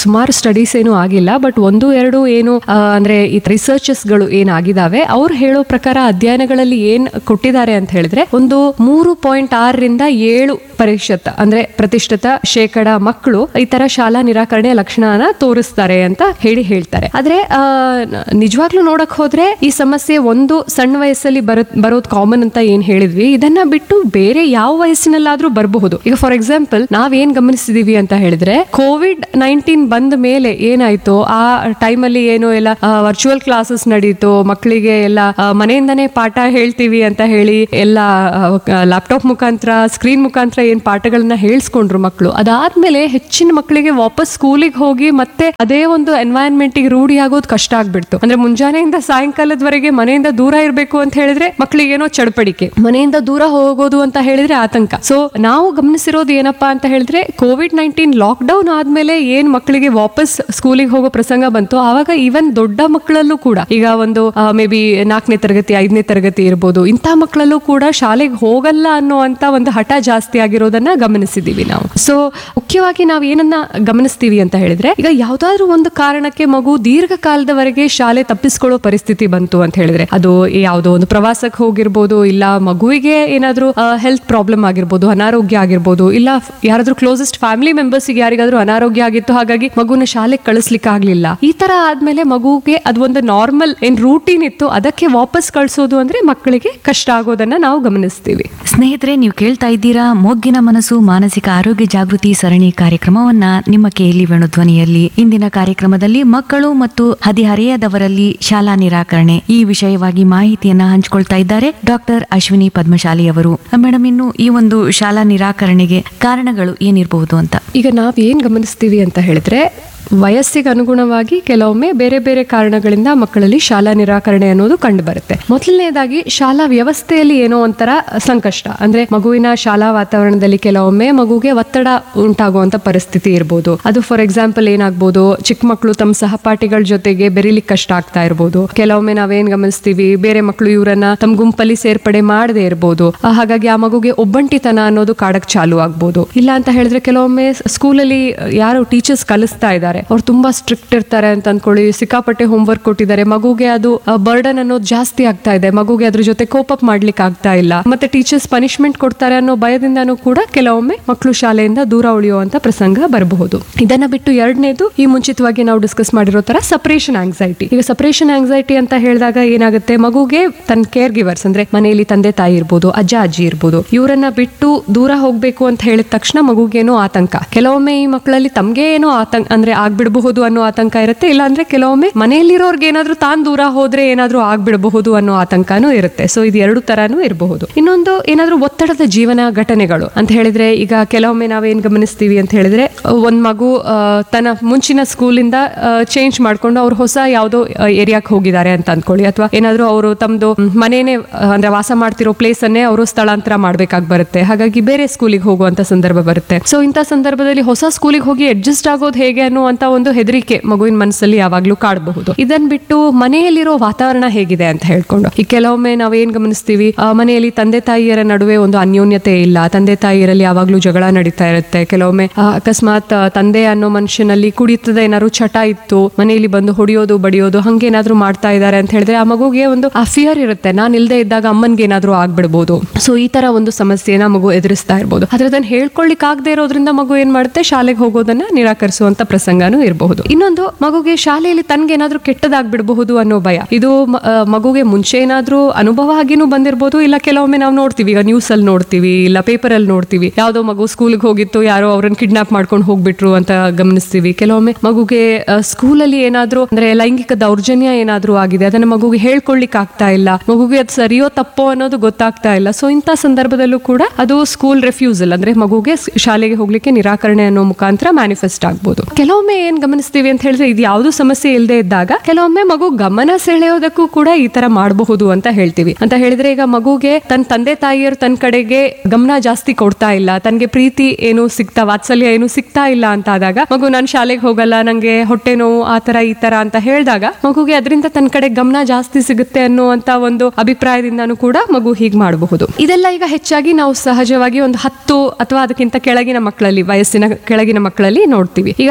ಸ್ಟಡೀಸ್ ಏನು ಆಗಿಲ್ಲ ಬಟ್ ಒಂದು ಎರಡು ಏನು ಆ, ಅಂದ್ರೆ ಈ ರಿಸರ್ಚಸ್ ಗಳು ಏನಾಗಿದಾವೆ ಅವ್ರು ಹೇಳೋ ಪ್ರಕಾರ ಅಧ್ಯಯನಗಳಲ್ಲಿ ಏನ್ ಕೊಟ್ಟಿದ್ದಾರೆ ಅಂತ ಹೇಳಿದ್ರೆ ಒಂದು ಮೂರು ಪಾಯಿಂಟ್ ಆರರಿಂದ ಏಳು ಪರಿಶತ ಅಂದ್ರೆ ಪ್ರತಿಷ್ಠಿತ ಶೇಕಡ ಮಕ್ಕಳು ಈ ತರ ಶಾಲಾ ನಿರಾಕರಣೆಯ ಲಕ್ಷಣನ ತೋರಿಸ್ತಾರೆ ಅಂತ ಹೇಳಿ ಹೇಳ್ತಾರೆ ಆದ್ರೆ ಆ, ನ- ನಿಜವಾಗ್ಲೂ ನೋಡಕ್ ಹೋದ್ರೆ ಈ ಸಮಸ್ಯೆ ಒಂದು ಸಣ್ಣ ವಯಸ್ಸಲ್ಲಿ ಬರೋ ಬರೋದು ಕಾಮನ್ ಅಂತ ಏನ್ ಹೇಳಿದ್ವಿ ಇದನ್ನ ಬಿಟ್ಟು ಬೇರೆ ಯಾವ ವಯಸ್ಸಿನಲ್ಲಾದ್ರೂ ಬರಬಹುದು ಈಗ ಫಾರ್ ಎಕ್ಸಾಂಪಲ್ ನಾವೇನ್ ಗಮನಿಸಿದೀವಿ ಅಂತ ಹೇಳಿದ್ರೆ ಕೋವಿಡ್ ನೈನ್ಟೀನ್ ಬಂದ ಮೇಲೆ ಏನಾಯ್ತು ಆ ಟೈಮಲ್ಲಿ ಏನು ಎಲ್ಲ ವರ್ಚುವಲ್ ಕ್ಲಾಸಸ್ ನಡೀತು ಮಕ್ಕಳಿಗೆ ಎಲ್ಲ ಆ, ಮನೆಯಿಂದನೇ ಪಾಠ ಹೇಳ್ತೀವಿ ಅಂತ ಹೇಳಿ ಎಲ್ಲ ಲ್ಯಾಪ್ಟಾಪ್ ಮುಖಾಂತರ ಸ್ಕ್ರೀನ್ ಮುಖಾಂತರ ಏನ್ ಪಾಠಗಳನ್ನ ಹೇಳ್ಸ್ಕೊಂಡ್ರು ಮಕ್ಕಳು ಅದಾದ್ಮೇಲೆ ಹೆಚ್ಚಿನ ಮಕ್ಕಳಿಗೆ ವಾಪಸ್ ಸ್ಕೂಲಿಗೆ ಹೋಗಿ ಮತ್ತೆ ಅದೇ ಒಂದು ಎನ್ವೈರನ್ಮೆಂಟ್ ಗೆ ರೂಢಿ ಆಗೋದು ಕಷ್ಟ ಆಗ್ಬಿಡ್ತು ಅಂದ್ರೆ ಮುಂಜಾನೆಯಿಂದ ಸಾಯಂಕಾಲದವರೆಗೆ ಮನೆಯಿಂದ ದೂರ ಇರಬೇಕು ಅಂತ ಹೇಳಿದ್ರೆ ಮಕ್ಕಳಿಗೇನೋ ಚಡಪಡಿಕೆ ಮನೆಯಿಂದ ದೂರ ಹೋಗೋದು ಅಂತ ಹೇಳಿದ್ರೆ ಆತಂಕ ಸೊ ನಾವು ಗಮನಿಸಿರೋದು ಏನಪ್ಪಾ ಅಂತ ಹೇಳಿದ್ರೆ ಕೋವಿಡ್ ನೈನ್ಟೀನ್ ಲಾಕ್ ಡೌನ್ ಆದ್ಮೇಲೆ ಏನ್ ಮಕ್ಕಳಿಗೆ ವಾಪಸ್ ಸ್ಕೂಲಿಗೆ ಹೋಗೋ ಪ್ರಸಂಗ ಬಂತು ಆವಾಗ ಈವನ್ ದೊಡ್ಡ ಮಕ್ಕಳಲ್ಲೂ ಕೂಡ ಈಗ ಒಂದು ಮೇ ಬಿ ನಾಲ್ಕನೇ ತರಗತಿ ಐದನೇ ತರಗತಿ ಇರ್ಬೋದು ಇಂಥ ಮಕ್ಕಳಲ್ಲೂ ಕೂಡ ಶಾಲೆಗೆ ಹೋಗಲ್ಲ ಅನ್ನುವಂತ ಒಂದು ಹಠ ಜಾಸ್ತಿ ಆಗಿರೋದನ್ನ ಗಮನಿಸಿದೀವಿ ನಾವು ಸೊ ಮುಖ್ಯವಾಗಿ ನಾವು ಏನನ್ನ ಗಮನಿಸ್ತೀವಿ ಅಂತ ಹೇಳಿದ್ರೆ ಈಗ ಯಾವ್ದಾದ್ರು ಒಂದು ಕಾರಣಕ್ಕೆ ಮಗು ದೀರ್ಘಕಾಲದವರೆಗೆ ಶಾಲೆ ತಪ್ಪಿಸ್ಕೊಳ್ಳೋ ಪರಿಸ್ಥಿತಿ ಬಂತು ಅಂತ ಹೇಳಿದ್ರೆ ಅದು ಯಾವುದೋ ಒಂದು ಪ್ರವಾಸಕ್ಕೆ ಹೋಗಿರ್ಬೋದು ಇಲ್ಲ ಮಗುವಿಗೆ ಏನಾದ್ರೂ ಹೆಲ್ತ್ ಪ್ರಾಬ್ಲಮ್ ಆಗಿರ್ಬೋದು ಅನಾರೋಗ್ಯ ಆಗಿರ್ಬೋದು ಇಲ್ಲ ಯಾರಾದ್ರೂ ಕ್ಲೋಸೆಸ್ಟ್ ಫ್ಯಾಮಿಲಿ ಮೆಂಬರ್ಸ್ ಯಾರಿಗಾದ್ರೂ ಅನಾರೋಗ್ಯ ಆಗಿತ್ತು ಹಾಗಾಗಿ ಮಗುನ ಶಾಲೆಗೆ ಕಳಿಸ್ಲಿಕ್ಕೆ ಆಗ್ಲಿಲ್ಲ ಈ ತರ ಆದ್ಮೇಲೆ ಮಗುಗೆ ಅದು ಒಂದು ನಾರ್ಮಲ್ ಏನ್ ರೂಟೀನ್ ಇತ್ತು ಅದಕ್ಕೆ ವಾಪಸ್ ಕಳ್ಸೋದು ಅಂದ್ರೆ ಮಕ್ಕಳಿಗೆ ಕಷ್ಟ ಆಗೋದನ್ನ ನಾವು ಗಮನಿಸ್ತೀವಿ ಸ್ನೇಹಿತರೆ ನೀವು ಕೇಳ್ತಾ ಇದ್ದೀರಾ ಮೊಗ್ಗಿನ ಮನಸ್ಸು ಮಾನಸಿಕ ಆರೋಗ್ಯ ಜಾಗೃತಿ ಸರಣಿ ಕಾರ್ಯಕ್ರಮವನ್ನ ನಿಮ್ಮ ಕೇಳಿ ವೇಣು ಧ್ವನಿಯಲ್ಲಿ ಇಂದಿನ ಕಾರ್ಯಕ್ರಮದಲ್ಲಿ ಮಕ್ಕಳು ಮತ್ತು ಹದಿಹರೆಯದವರಲ್ಲಿ ಶಾಲಾ ನಿರಾಕರಣೆ ಈ ವಿಷಯವಾಗಿ ಮಾಹಿತಿಯನ್ನ ಹಂಚಿಕೊಳ್ತಾ ಇದ್ದಾರೆ ಡಾಕ್ಟರ್ ಅಶ್ವಿನಿ ಪದ್ಮಶಾಲಿ ಅವರು ಮೇಡಮ್ ಇನ್ನು ಈ ಒಂದು ಶಾಲಾ ನಿರಾಕರಣೆಗೆ ಕಾರಣಗಳು ಏನಿರಬಹುದು ಅಂತ ಈಗ ನಾವ್ ಏನ್ ಗಮನಿಸ್ತೀವಿ ಅಂತ ಹೇಳಿದ್ರೆ ವಯಸ್ಸಿಗೆ ಅನುಗುಣವಾಗಿ ಕೆಲವೊಮ್ಮೆ ಬೇರೆ ಬೇರೆ ಕಾರಣಗಳಿಂದ ಮಕ್ಕಳಲ್ಲಿ ಶಾಲಾ ನಿರಾಕರಣೆ ಅನ್ನೋದು ಕಂಡು ಬರುತ್ತೆ ಮೊದಲನೇದಾಗಿ ಶಾಲಾ ವ್ಯವಸ್ಥೆಯಲ್ಲಿ ಏನೋ ಒಂಥರ ಸಂಕಷ್ಟ ಅಂದ್ರೆ ಮಗುವಿನ ಶಾಲಾ ವಾತಾವರಣದಲ್ಲಿ ಕೆಲವೊಮ್ಮೆ ಮಗುಗೆ ಒತ್ತಡ ಉಂಟಾಗುವಂತ ಪರಿಸ್ಥಿತಿ ಇರ್ಬೋದು ಅದು ಫಾರ್ ಎಕ್ಸಾಂಪಲ್ ಏನಾಗ್ಬೋದು ಚಿಕ್ಕ ಮಕ್ಕಳು ತಮ್ಮ ಸಹಪಾಠಿಗಳ ಜೊತೆಗೆ ಬೆರಿಲಿಕ್ಕೆ ಕಷ್ಟ ಆಗ್ತಾ ಇರ್ಬೋದು ಕೆಲವೊಮ್ಮೆ ನಾವೇನ್ ಗಮನಿಸ್ತೀವಿ ಬೇರೆ ಮಕ್ಕಳು ಇವರನ್ನ ತಮ್ಮ ಗುಂಪಲ್ಲಿ ಸೇರ್ಪಡೆ ಮಾಡದೇ ಇರ್ಬೋದು ಆ, ಹಾಗಾಗಿ ಆ ಮಗುಗೆ ಒಬ್ಬಂಟಿತನ ಅನ್ನೋದು ಕಾಡಕ್ ಚಾಲು ಆಗ್ಬೋದು ಇಲ್ಲ ಅಂತ ಹೇಳಿದ್ರೆ ಕೆಲವೊಮ್ಮೆ ಸ್ಕೂಲಲ್ಲಿ ಯಾರು ಟೀಚರ್ಸ್ ಕಲಿಸ್ತಾ ಇದ್ದಾರೆ ಅವ್ರು ತುಂಬಾ ಸ್ಟ್ರಿಕ್ಟ್ ಇರ್ತಾರೆ ಅಂತ ಅನ್ಕೊಳ್ಳಿ ಸಿಕ್ಕಾಪಟ್ಟೆ ಹೋಮ್ವರ್ಕ್ ಕೊಟ್ಟಿದ್ದಾರೆ ಮಗುಗೆ ಅದು ಬರ್ಡನ್ ಅನ್ನೋದು ಜಾಸ್ತಿ ಆಗ್ತಾ ಇದೆ ಮಗುಗೆ ಅದ್ರ ಜೊತೆ ಕೋಪ್ ಅಪ್ ಮಾಡ್ಲಿಕ್ಕೆ ಆಗ್ತಾ ಇಲ್ಲ ಮತ್ತೆ ಟೀಚರ್ಸ್ ಪನಿಷ್ಮೆಂಟ್ ಕೊಡ್ತಾರೆ ಅನ್ನೋ ಭಯದಿಂದನೂ ಕೂಡ ಕೆಲವೊಮ್ಮೆ ಮಕ್ಕಳು ಶಾಲೆಯಿಂದ ದೂರ ಉಳಿಯುವಂತ ಪ್ರಸಂಗ ಬರಬಹುದು ಇದನ್ನ ಬಿಟ್ಟು ಎರಡನೇದು ಈ ಮುಂಚಿತವಾಗಿ ನಾವು ಡಿಸ್ಕಸ್ ಮಾಡಿರೋ ತರ ಸಪರೇಷನ್ ಆಂಗ್ಸೈಟಿ ಈಗ ಸಪರೇಷನ್ ಆಂಗ್ಸೈಟಿ ಅಂತ ಹೇಳಿದಾಗ ಏನಾಗುತ್ತೆ ಮಗುಗೆ ತನ್ನ ಕೇರ್ ಗಿವರ್ಸ್ ಅಂದ್ರೆ ಮನೆಯಲ್ಲಿ ತಂದೆ ತಾಯಿ ಇರ್ಬೋದು ಅಜ್ಜ ಅಜ್ಜಿ ಇರ್ಬೋದು ಇವರನ್ನ ಬಿಟ್ಟು ದೂರ ಹೋಗ್ಬೇಕು ಅಂತ ಹೇಳಿದ ತಕ್ಷಣ ಮಗುಗೇನೋ ಆತಂಕ ಕೆಲವೊಮ್ಮೆ ಈ ಮಕ್ಕಳಲ್ಲಿ ತಮ್ಗೆ ಏನೋ ಆತಂಕ ಅಂದ್ರೆ ಆಗ್ಬಿಡಬಹುದು ಅನ್ನೋ ಆತಂಕ ಇರುತ್ತೆ ಇಲ್ಲ ಅಂದ್ರೆ ಕೆಲವೊಮ್ಮೆ ಮನೆಯಲ್ಲಿರೋರ್ಗೆ ಏನಾದ್ರೂ ತಾನ್ ದೂರ ಹೋದ್ರೆ ಏನಾದ್ರೂ ಆಗ್ಬಿಡಬಹುದು ಅನ್ನೋ ಆತಂಕನೂ ಇರುತ್ತೆ ಸೊ ಇದು ಎರಡು ತರಾನು ಇರಬಹುದು ಇನ್ನೊಂದು ಏನಾದ್ರೂ ಒತ್ತಡದ ಜೀವನ ಘಟನೆಗಳು ಅಂತ ಹೇಳಿದ್ರೆ ಈಗ ಕೆಲವೊಮ್ಮೆ ನಾವೇನ್ ಗಮನಿಸ್ತೀವಿ ಅಂತ ಹೇಳಿದ್ರೆ ಒಂದ್ ಮಗು ಆ, ತನ್ನ ಮುಂಚಿನ ಸ್ಕೂಲಿಂದ ಚೇಂಜ್ ಮಾಡ್ಕೊಂಡು ಅವ್ರು ಹೊಸ ಯಾವುದೋ ಏರಿಯಾಕ್ ಹೋಗಿದ್ದಾರೆ ಅಂತ ಅನ್ಕೊಳ್ಳಿ ಅಥವಾ ಏನಾದ್ರೂ ಅವರು ತಮ್ದು ಮ್, ಮನೇನೆ ಆ, ಅಂದ್ರೆ ವಾಸ ಮಾಡ್ತಿರೋ ಪ್ಲೇಸ್ ಅನ್ನೇ ಅವರು ಸ್ಥಳಾಂತರ ಮಾಡ್ಬೇಕಾಗಿ ಬರುತ್ತೆ ಹಾಗಾಗಿ ಬೇರೆ ಸ್ಕೂಲಿಗೆ ಹೋಗುವಂತ ಸಂದರ್ಭ ಬರುತ್ತೆ ಸೊ ಇಂಥ ಸಂದರ್ಭದಲ್ಲಿ ಹೊಸ ಸ್ಕೂಲಿಗೆ ಹೋಗಿ ಅಡ್ಜಸ್ಟ್ ಆಗೋದು ಹೇಗೆ ಅನ್ನುವಂತ ಒಂದು ಹೆದರಿಕೆ ಮಗುವಿನ ಮನಸ್ಸಲ್ಲಿ ಯಾವಾಗ್ಲೂ ಕಾಡಬಹುದು ಇದನ್ ಬಿಟ್ಟು ಮನೆಯಲ್ಲಿರೋ ವಾತಾವರಣ ಹೇಗಿದೆ ಅಂತ ಹೇಳ್ಕೊಂಡು ಈ ಕೆಲವೊಮ್ಮೆ ನಾವೇನ್ ಗಮನಿಸ್ತೀವಿ ಆ, ಮನೆಯಲ್ಲಿ ತಂದೆ ತಾಯಿಯರ ನಡುವೆ ಒಂದು ಅನ್ಯೋನ್ಯತೆ ಇಲ್ಲ ತಂದೆ ತಾಯಿಯರಲ್ಲಿ ಯಾವಾಗ್ಲೂ ಜಗಳ ನಡೀತಾ ಇರುತ್ತೆ ಕೆಲವೊಮ್ಮೆ ಆ, ಅಕಸ್ಮಾತ್ ಆ, ತಂದೆ ಅನ್ನೋ ಮನುಷ್ಯನಲ್ಲಿ ಕುಡಿತದ ಏನಾದ್ರು ಚಟ ಇತ್ತು ಮನೆಯಲ್ಲಿ ಬಂದು ಹೊಡಿಯೋದು ಬಡಿಯೋದು ಹಂಗೇನಾದ್ರೂ ಮಾಡ್ತಾ ಇದ್ದಾರೆ ಅಂತ ಹೇಳಿದ್ರೆ ಆ ಮಗುಗೆ ಒಂದು ಆ ಫಿಯರ್ ಇರುತ್ತೆ ನಾನು ಇಲ್ದೇ ಇದ್ದಾಗ ಅಮ್ಮನ್ಗೆ ಏನಾದ್ರೂ ಆಗ್ಬಿಡ್ಬೋದು ಸೊ ಈ ತರ ಒಂದು ಸಮಸ್ಯೆನ ಮಗು ಎದುರಿಸ್ತಾ ಇರ್ಬೋದು ಆದ್ರೆ ಅದನ್ನ ಹೇಳ್ಕೊಳ್ಳಿಕ್ ಆಗದೆ ಇರೋದ್ರಿಂದ ಮಗು ಏನ್ ಮಾಡುತ್ತೆ ಶಾಲೆಗೆ ಹೋಗೋದನ್ನ ನಿರಾಕರಿಸುವಂತ ಪ್ರಸಂಗನೂ ಇರಬಹುದು ಇನ್ನೊಂದು ಮಗುಗೆ ಶಾಲೆಯಲ್ಲಿ ತನ್ಗೆ ಏನಾದ್ರೂ ಕೆಟ್ಟದಾಗ್ಬಿಡಬಹುದು ಅನ್ನೋ ಭಯ ಇದು ಮ- ಆ, ಮಗುಗೆ ಮುಂಚೆ ಏನಾದ್ರೂ ಅನುಭವ ಆಗಿನೂ ಬಂದಿರ್ಬೋದು ಇಲ್ಲ ಕೆಲವೊಮ್ಮೆ ನಾವು ನೋಡ್ತೀವಿ ಈಗ ನ್ಯೂಸ್ ಅಲ್ಲಿ ನೋಡ್ತೀವಿ ಇಲ್ಲ ಪೇಪರ್ ಅಲ್ಲಿ ನೋಡ್ತೀವಿ ಯಾವ್ದೋ ಮಗು ಸ್ಕೂಲ್ಗೆ ಹೋಗಿತ್ತು ಯಾರೋ ಅವ್ರನ್ನ ಕಿಡ್ನಾಪ್ ಮಾಡ್ಕೊಂಡು ಹೋಗ್ಬಿಟ್ರು ಅಂತ ಗಮನಿಸ್ತೀವಿ ಕೆಲವೊಮ್ಮೆ ಮಗುಗೆ ಸ್ಕೂಲಲ್ಲಿ ಏನಾದ್ರೂ ಅಂದ್ರೆ ಲೈಂಗಿಕ ದೌರ್ಜನ್ಯ ಏನಾದ್ರೂ ಆಗಿದೆ ಅದನ್ನ ಮಗುಗೆ ಹೇಳ್ಕೊಳ್ಳಿಕ್ ಆಗ್ತಾ ಇಲ್ಲ ಮಗುಗೆ ಅದು ಸರಿಯೋ ತಪ್ಪೋ ಅನ್ನೋದು ಗೊತ್ತಾಗ್ತಾ ಇಲ್ಲ ಸೊ ಇಂಥ ಸಂದರ್ಭದಲ್ಲೂ ಕೂಡ ಅದು ಸ್ಕೂಲ್ ರೆಫ್ಯೂಸಲ್ ಅಂದ್ರೆ ಮಗುಗೆ ಸ್- ಶಾಲೆಗೆ ಹೋಗ್ಲಿಕ್ಕೆ ನಿರಾಕರಣೆ ಅನ್ನೋ ಮುಖಾಂತರ ಮ್ಯಾನಿಫೆಸ್ಟ್ ಆಗ್ಬೋದು ಕೆಲವೊಮ್ಮೆ ಏನ್ ಗಮನಿಸ್ತೀವಿ ಅಂತ ಹೇಳಿದ್ರೆ ಇದು ಯಾವ್ದು ಸಮಸ್ಯೆ ಇಲ್ಲದೆ ಇದ್ದಾಗ ಕೆಲವೊಮ್ಮೆ ಮಗು ಗಮನ ಸೆಳೆಯೋದಕ್ಕೂ ಕೂಡ ಈ ತರ ಮಾಡಬಹುದು ಅಂತ ಹೇಳ್ತೀವಿ ಅಂತ ಹೇಳಿದ್ರೆ ಈಗ ಮಗುಗೆ ತನ್ನ ತಂದೆ ತಾಯಿಯರು ತನ್ನ ಕಡೆಗೆ ಗಮನ ಜಾಸ್ತಿ ಕೊಡ್ತಾ ಇಲ್ಲ ತನ್ಗೆ ಪ್ರೀತಿ ಏನು ಸಿಗ್ತಾ ವಾತ್ಸಲ್ಯ ಏನು ಸಿಗ್ತಾ ಇಲ್ಲ ಅಂತ ಆದಾಗ ಮಗು ನಾನು ಶಾಲೆಗೆ ಹೋಗಲ್ಲ ನಂಗೆ ಹೊಟ್ಟೆ ನೋವು ಆ ತರ ಈ ತರ ಅಂತ ಹೇಳಿದಾಗ ಮಗುಗೆ ಅದರಿಂದ ತನ್ನ ಕಡೆ ಗಮನ ಜಾಸ್ತಿ ಸಿಗುತ್ತೆ ಅನ್ನುವಂತ ಒಂದು ಅಭಿಪ್ರಾಯದಿಂದನೂ ಕೂಡ ಮಗು ಹೀಗೆ ಮಾಡಬಹುದು ಇದೆಲ್ಲ ಈಗ ಹೆಚ್ಚಾಗಿ ನಾವು ಸಹಜವಾಗಿ ಒಂದು ಹತ್ತು ಅಥವಾ ಅದಕ್ಕಿಂತ ಕೆಳಗಿನ ಮಕ್ಕಳಲ್ಲಿ ವಯಸ್ಸಿನ ಕೆಳಗಿನ ಮಕ್ಕಳಲ್ಲಿ ನೋಡ್ತೀವಿ ಈಗ